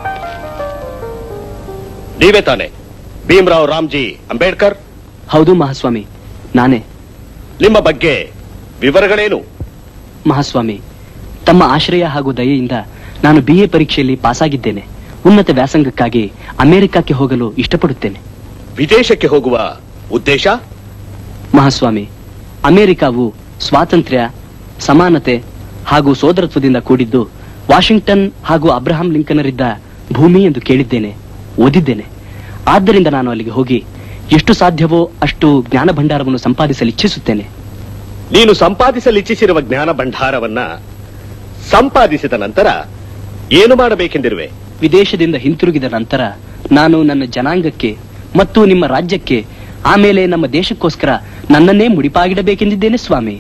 ನೀವೇ ತಾನೆ ಭೀಮ್ರಾವ್ ರಾಮ್ಜಿ ಅಂಬೇಡ್ಕರ್ ಹೌದು ಮಹಾಸ್ವಾಮಿ ನಾನೇ ನಿಮ್ಮ ಬಗ್ಗೆ ವಿವರಗಳೇನು ಮಹಾಸ್ವಾಮಿ ತಮ್ಮ ಆಶ್ರಯ ಹಾಗೂ ದಯೆಯಿಂದ ನಾನು ಬಿ ಎ ಪರೀಕ್ಷೆಯಲ್ಲಿ ಪಾಸಾಗಿದ್ದೇನೆ ಉನ್ನತ ವ್ಯಾಸಂಗಕ್ಕಾಗಿ ಅಮೆರಿಕಕ್ಕೆ ಹೋಗಲು ಇಷ್ಟಪಡುತ್ತೇನೆ ವಿದೇಶಕ್ಕೆ ಹೋಗುವ ಉದ್ದೇಶ ಮಹಾಸ್ವಾಮಿ ಅಮೆರಿಕಾವು ಸ್ವಾತಂತ್ರ್ಯ ಸಮಾನತೆ ಹಾಗೂ ಸೋದರತ್ವದಿಂದ ಕೂಡಿದ್ದು ವಾಷಿಂಗ್ಟನ್ ಹಾಗೂ ಅಬ್ರಹಾಂ ಲಿಂಕನರಿದ್ದ ಭೂಮಿ ಎಂದು ಕೇಳಿದ್ದೇನೆ ಓದಿದ್ದೇನೆ ಆದ್ದರಿಂದ ನಾನು ಅಲ್ಲಿಗೆ ಹೋಗಿ ಎಷ್ಟು ಸಾಧ್ಯವೋ ಅಷ್ಟು ಜ್ಞಾನ ಭಂಡಾರವನ್ನು ಸಂಪಾದಿಸಲು ಇಚ್ಛಿಸುತ್ತೇನೆ ನೀನು ಸಂಪಾದಿಸಲು ಇಚ್ಛಿಸಿರುವ ಜ್ಞಾನ ಭಂಡಾರವನ್ನ ಸಂಪಾದಿಸಿದ ನಂತರ ಏನು ಮಾಡಬೇಕೆಂದಿರುವೆ ವಿದೇಶದಿಂದ ಹಿಂತಿರುಗಿದ ನಂತರ ನಾನು ನನ್ನ ಜನಾಂಗಕ್ಕೆ ಮತ್ತು ನಿಮ್ಮ ರಾಜ್ಯಕ್ಕೆ ಆಮೇಲೆ ನಮ್ಮ ದೇಶಕ್ಕೋಸ್ಕರ ನನ್ನನ್ನೇ ಮುಡಿಪಾಗಿಡಬೇಕೆಂದಿದ್ದೇನೆ ಸ್ವಾಮಿ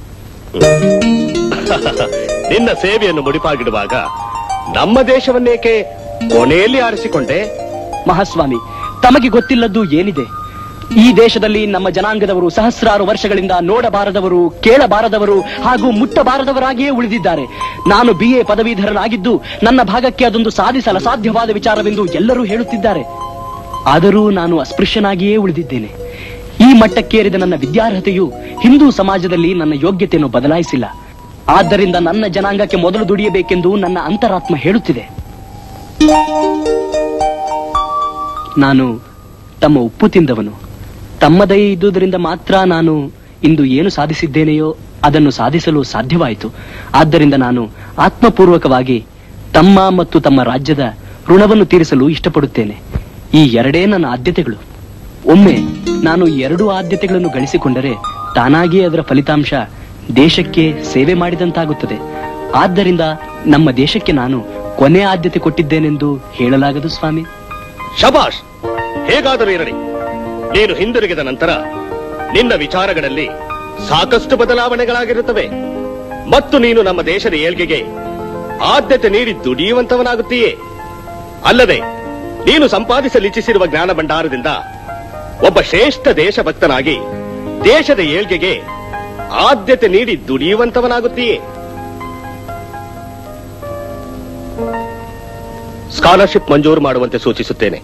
ನಿನ್ನ ಸೇವೆಯನ್ನು ಮುಡಿಪಾಗಿಡುವಾಗ ನಮ್ಮ ದೇಶವನ್ನೇಕೆ ಕೊನೆಯಲ್ಲಿ ಆರಿಸಿಕೊಂಡೆ ಮಹಾಸ್ವಾಮಿ ತಮಗೆ ಗೊತ್ತಿಲ್ಲದ್ದು ಏನಿದೆ ಈ ದೇಶದಲ್ಲಿ ನಮ್ಮ ಜನಾಂಗದವರು ಸಹಸ್ರಾರು ವರ್ಷಗಳಿಂದ ನೋಡಬಾರದವರು ಕೇಳಬಾರದವರು ಹಾಗೂ ಮುಟ್ಟಬಾರದವರಾಗಿಯೇ ಉಳಿದಿದ್ದಾರೆ ನಾನು ಬಿ ಎ ಪದವೀಧರನಾಗಿದ್ದು ನನ್ನ ಭಾಗಕ್ಕೆ ಅದೊಂದು ಸಾಧಿಸಲ ಸಾಧ್ಯವಾದ ವಿಚಾರವೆಂದು ಎಲ್ಲರೂ ಹೇಳುತ್ತಿದ್ದಾರೆ ಆದರೂ ನಾನು ಅಸ್ಪೃಶ್ಯನಾಗಿಯೇ ಉಳಿದಿದ್ದೇನೆ ಈ ಮಟ್ಟಕ್ಕೇರಿದ ನನ್ನ ವಿದ್ಯಾರ್ಹತೆಯು ಹಿಂದೂ ಸಮಾಜದಲ್ಲಿ ನನ್ನ ಯೋಗ್ಯತೆಯನ್ನು ಬದಲಾಯಿಸಿಲ್ಲ ಆದ್ದರಿಂದ ನನ್ನ ಜನಾಂಗಕ್ಕೆ ಮೊದಲು ದುಡಿಯಬೇಕೆಂದು ನನ್ನ ಅಂತರಾತ್ಮ ಹೇಳುತ್ತಿದೆ ನಾನು ತಮ್ಮ ಉಪ್ಪು ತಿಂದವನು ತಮ್ಮ ದಯೆ ಇದ್ದುದರಿಂದ ಮಾತ್ರ ನಾನು ಇಂದು ಏನು ಸಾಧಿಸಿದ್ದೇನೆಯೋ ಅದನ್ನು ಸಾಧಿಸಲು ಸಾಧ್ಯವಾಯಿತು ಆದ್ದರಿಂದ ನಾನು ಆತ್ಮಪೂರ್ವಕವಾಗಿ ತಮ್ಮ ಮತ್ತು ತಮ್ಮ ರಾಜ್ಯದ ಋಣವನ್ನು ತೀರಿಸಲು ಇಷ್ಟಪಡುತ್ತೇನೆ ಈ ಎರಡೇ ನನ್ನ ಆದ್ಯತೆಗಳು ಒಮ್ಮೆ ನಾನು ಎರಡು ಆದ್ಯತೆಗಳನ್ನು ಗಳಿಸಿಕೊಂಡರೆ ತಾನಾಗಿಯೇ ಅದರ ಫಲಿತಾಂಶ ದೇಶಕ್ಕೆ ಸೇವೆ ಮಾಡಿದಂತಾಗುತ್ತದೆ ಆದ್ದರಿಂದ ನಮ್ಮ ದೇಶಕ್ಕೆ ನಾನು ಕೊನೆ ಆದ್ಯತೆ ಕೊಟ್ಟಿದ್ದೇನೆಂದು ಹೇಳಲಾಗದು ಸ್ವಾಮಿ ಶಬಾಷ್ ಹೇಗಾದರೂ ಇರಲಿ ನೀನು ಹಿಂದಿರುಗಿದ ನಂತರ ನಿನ್ನ ವಿಚಾರಗಳಲ್ಲಿ ಸಾಕಷ್ಟು ಬದಲಾವಣೆಗಳಾಗಿರುತ್ತವೆ ಮತ್ತು ನೀನು ನಮ್ಮ ದೇಶದ ಏಳ್ಗೆಗೆ ಆದ್ಯತೆ ನೀಡಿ ದುಡಿಯುವಂತವನಾಗುತ್ತೀಯೇ ಅಲ್ಲದೆ ನೀನು ಸಂಪಾದಿಸಲಿಚ್ಛಿಸಿರುವ ಜ್ಞಾನ ಭಂಡಾರದಿಂದ ಒಬ್ಬ ಶ್ರೇಷ್ಠ ದೇಶಭಕ್ತನಾಗಿ ದೇಶದ ಏಳ್ಗೆಗೆ ಆದ್ಯತೆ ನೀಡಿ ದುಡಿಯುವಂತವನಾಗುತ್ತೀಯೇ ಸ್ಕಾಲರ್ಶಿಪ್ ಮಂಜೂರು ಮಾಡುವಂತೆ ಸೂಚಿಸುತ್ತೇನೆ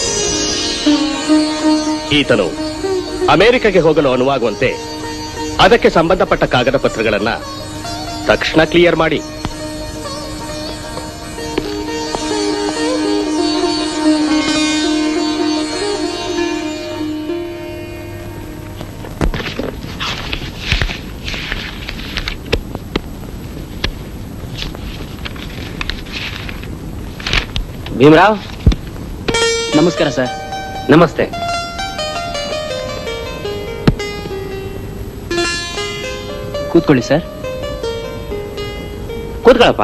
ಈತನು ಅಮೆರಿಕಗೆ ಹೋಗಲು ಅನುವಾಗುವಂತೆ ಅದಕ್ಕೆ ಸಂಬಂಧಪಟ್ಟ ಕಾಗದ ಪತ್ರಗಳನ್ನ ತಕ್ಷಣ ಕ್ಲಿಯರ್ ಮಾಡಿ ಭೀಮರಾವ್ ನಮಸ್ಕಾರ ಸರ್ ನಮಸ್ತೆ ಕೂತ್ಕೊಳ್ಳಿ ಸರ್ ಕೂತ್ಕೊಳ್ಳಪ್ಪ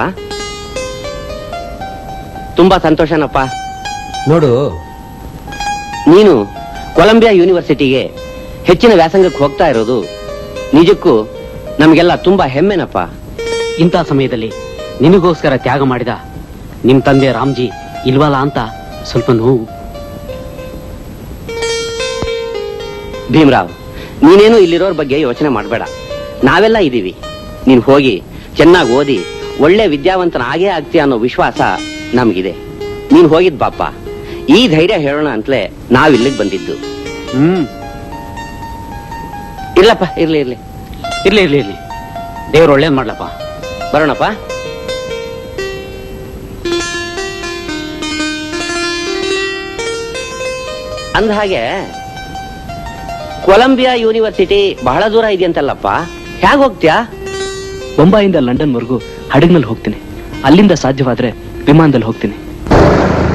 ತುಂಬಾ ಸಂತೋಷನಪ್ಪ ನೋಡು ನೀನು ಕೊಲಂಬಿಯಾ ಯೂನಿವರ್ಸಿಟಿಗೆ ಹೆಚ್ಚಿನ ವ್ಯಾಸಂಗಕ್ಕೆ ಹೋಗ್ತಾ ಇರೋದು ನಿಜಕ್ಕೂ ನಮಗೆಲ್ಲ ತುಂಬಾ ಹೆಮ್ಮೆನಪ್ಪ ಇಂಥ ಸಮಯದಲ್ಲಿ ನಿನಗೋಸ್ಕರ ತ್ಯಾಗ ಮಾಡಿದ ನಿಮ್ ತಂದೆ ರಾಮ್ಜಿ ಇಲ್ವಲ್ಲ ಅಂತ ಸ್ವಲ್ಪ ನೋವು ಭೀಮರಾವ್ ನೀನೇನು ಇಲ್ಲಿರೋರ್ ಬಗ್ಗೆ ಯೋಚನೆ ಮಾಡಬೇಡ ನಾವೆಲ್ಲ ಇದೀವಿ ನೀನ್ ಹೋಗಿ ಚೆನ್ನಾಗಿ ಓದಿ ಒಳ್ಳೆ ವಿದ್ಯಾವಂತನ ಆಗೇ ಆಗ್ತೀಯ ಅನ್ನೋ ವಿಶ್ವಾಸ ನಮಗಿದೆ ನೀನ್ ಹೋಗಿದ್ ಬಾಪ ಈ ಧೈರ್ಯ ಹೇಳೋಣ ಅಂತಲೇ ನಾವ್ ಇಲ್ಲಿಗೆ ಬಂದಿದ್ದು ಹ್ಮ್ ಇರ್ಲಪ್ಪ ಇರ್ಲಿ ಇರ್ಲಿ ಇರ್ಲಿ ಇರ್ಲಿ ಇರ್ಲಿ ದೇವ್ರು ಒಳ್ಳೇದ್ ಮಾಡ್ಲಪ್ಪ ಬರೋಣಪ್ಪ ಅಂದ ಹಾಗೆ ಕೊಲಂಬಿಯಾ ಯೂನಿವರ್ಸಿಟಿ ಬಹಳ ದೂರ ಇದೆಯಂತಲ್ಲಪ್ಪ ಹೇಗ್ ಹೋಗ್ತೀಯಾ ಬೊಂಬಾಯಿಂದ ಲಂಡನ್ವರೆಗೂ ಹಡಗ್ನಲ್ಲಿ ಹೋಗ್ತೀನಿ ಅಲ್ಲಿಂದ ಸಾಧ್ಯವಾದ್ರೆ ವಿಮಾನದಲ್ಲಿ ಹೋಗ್ತೀನಿ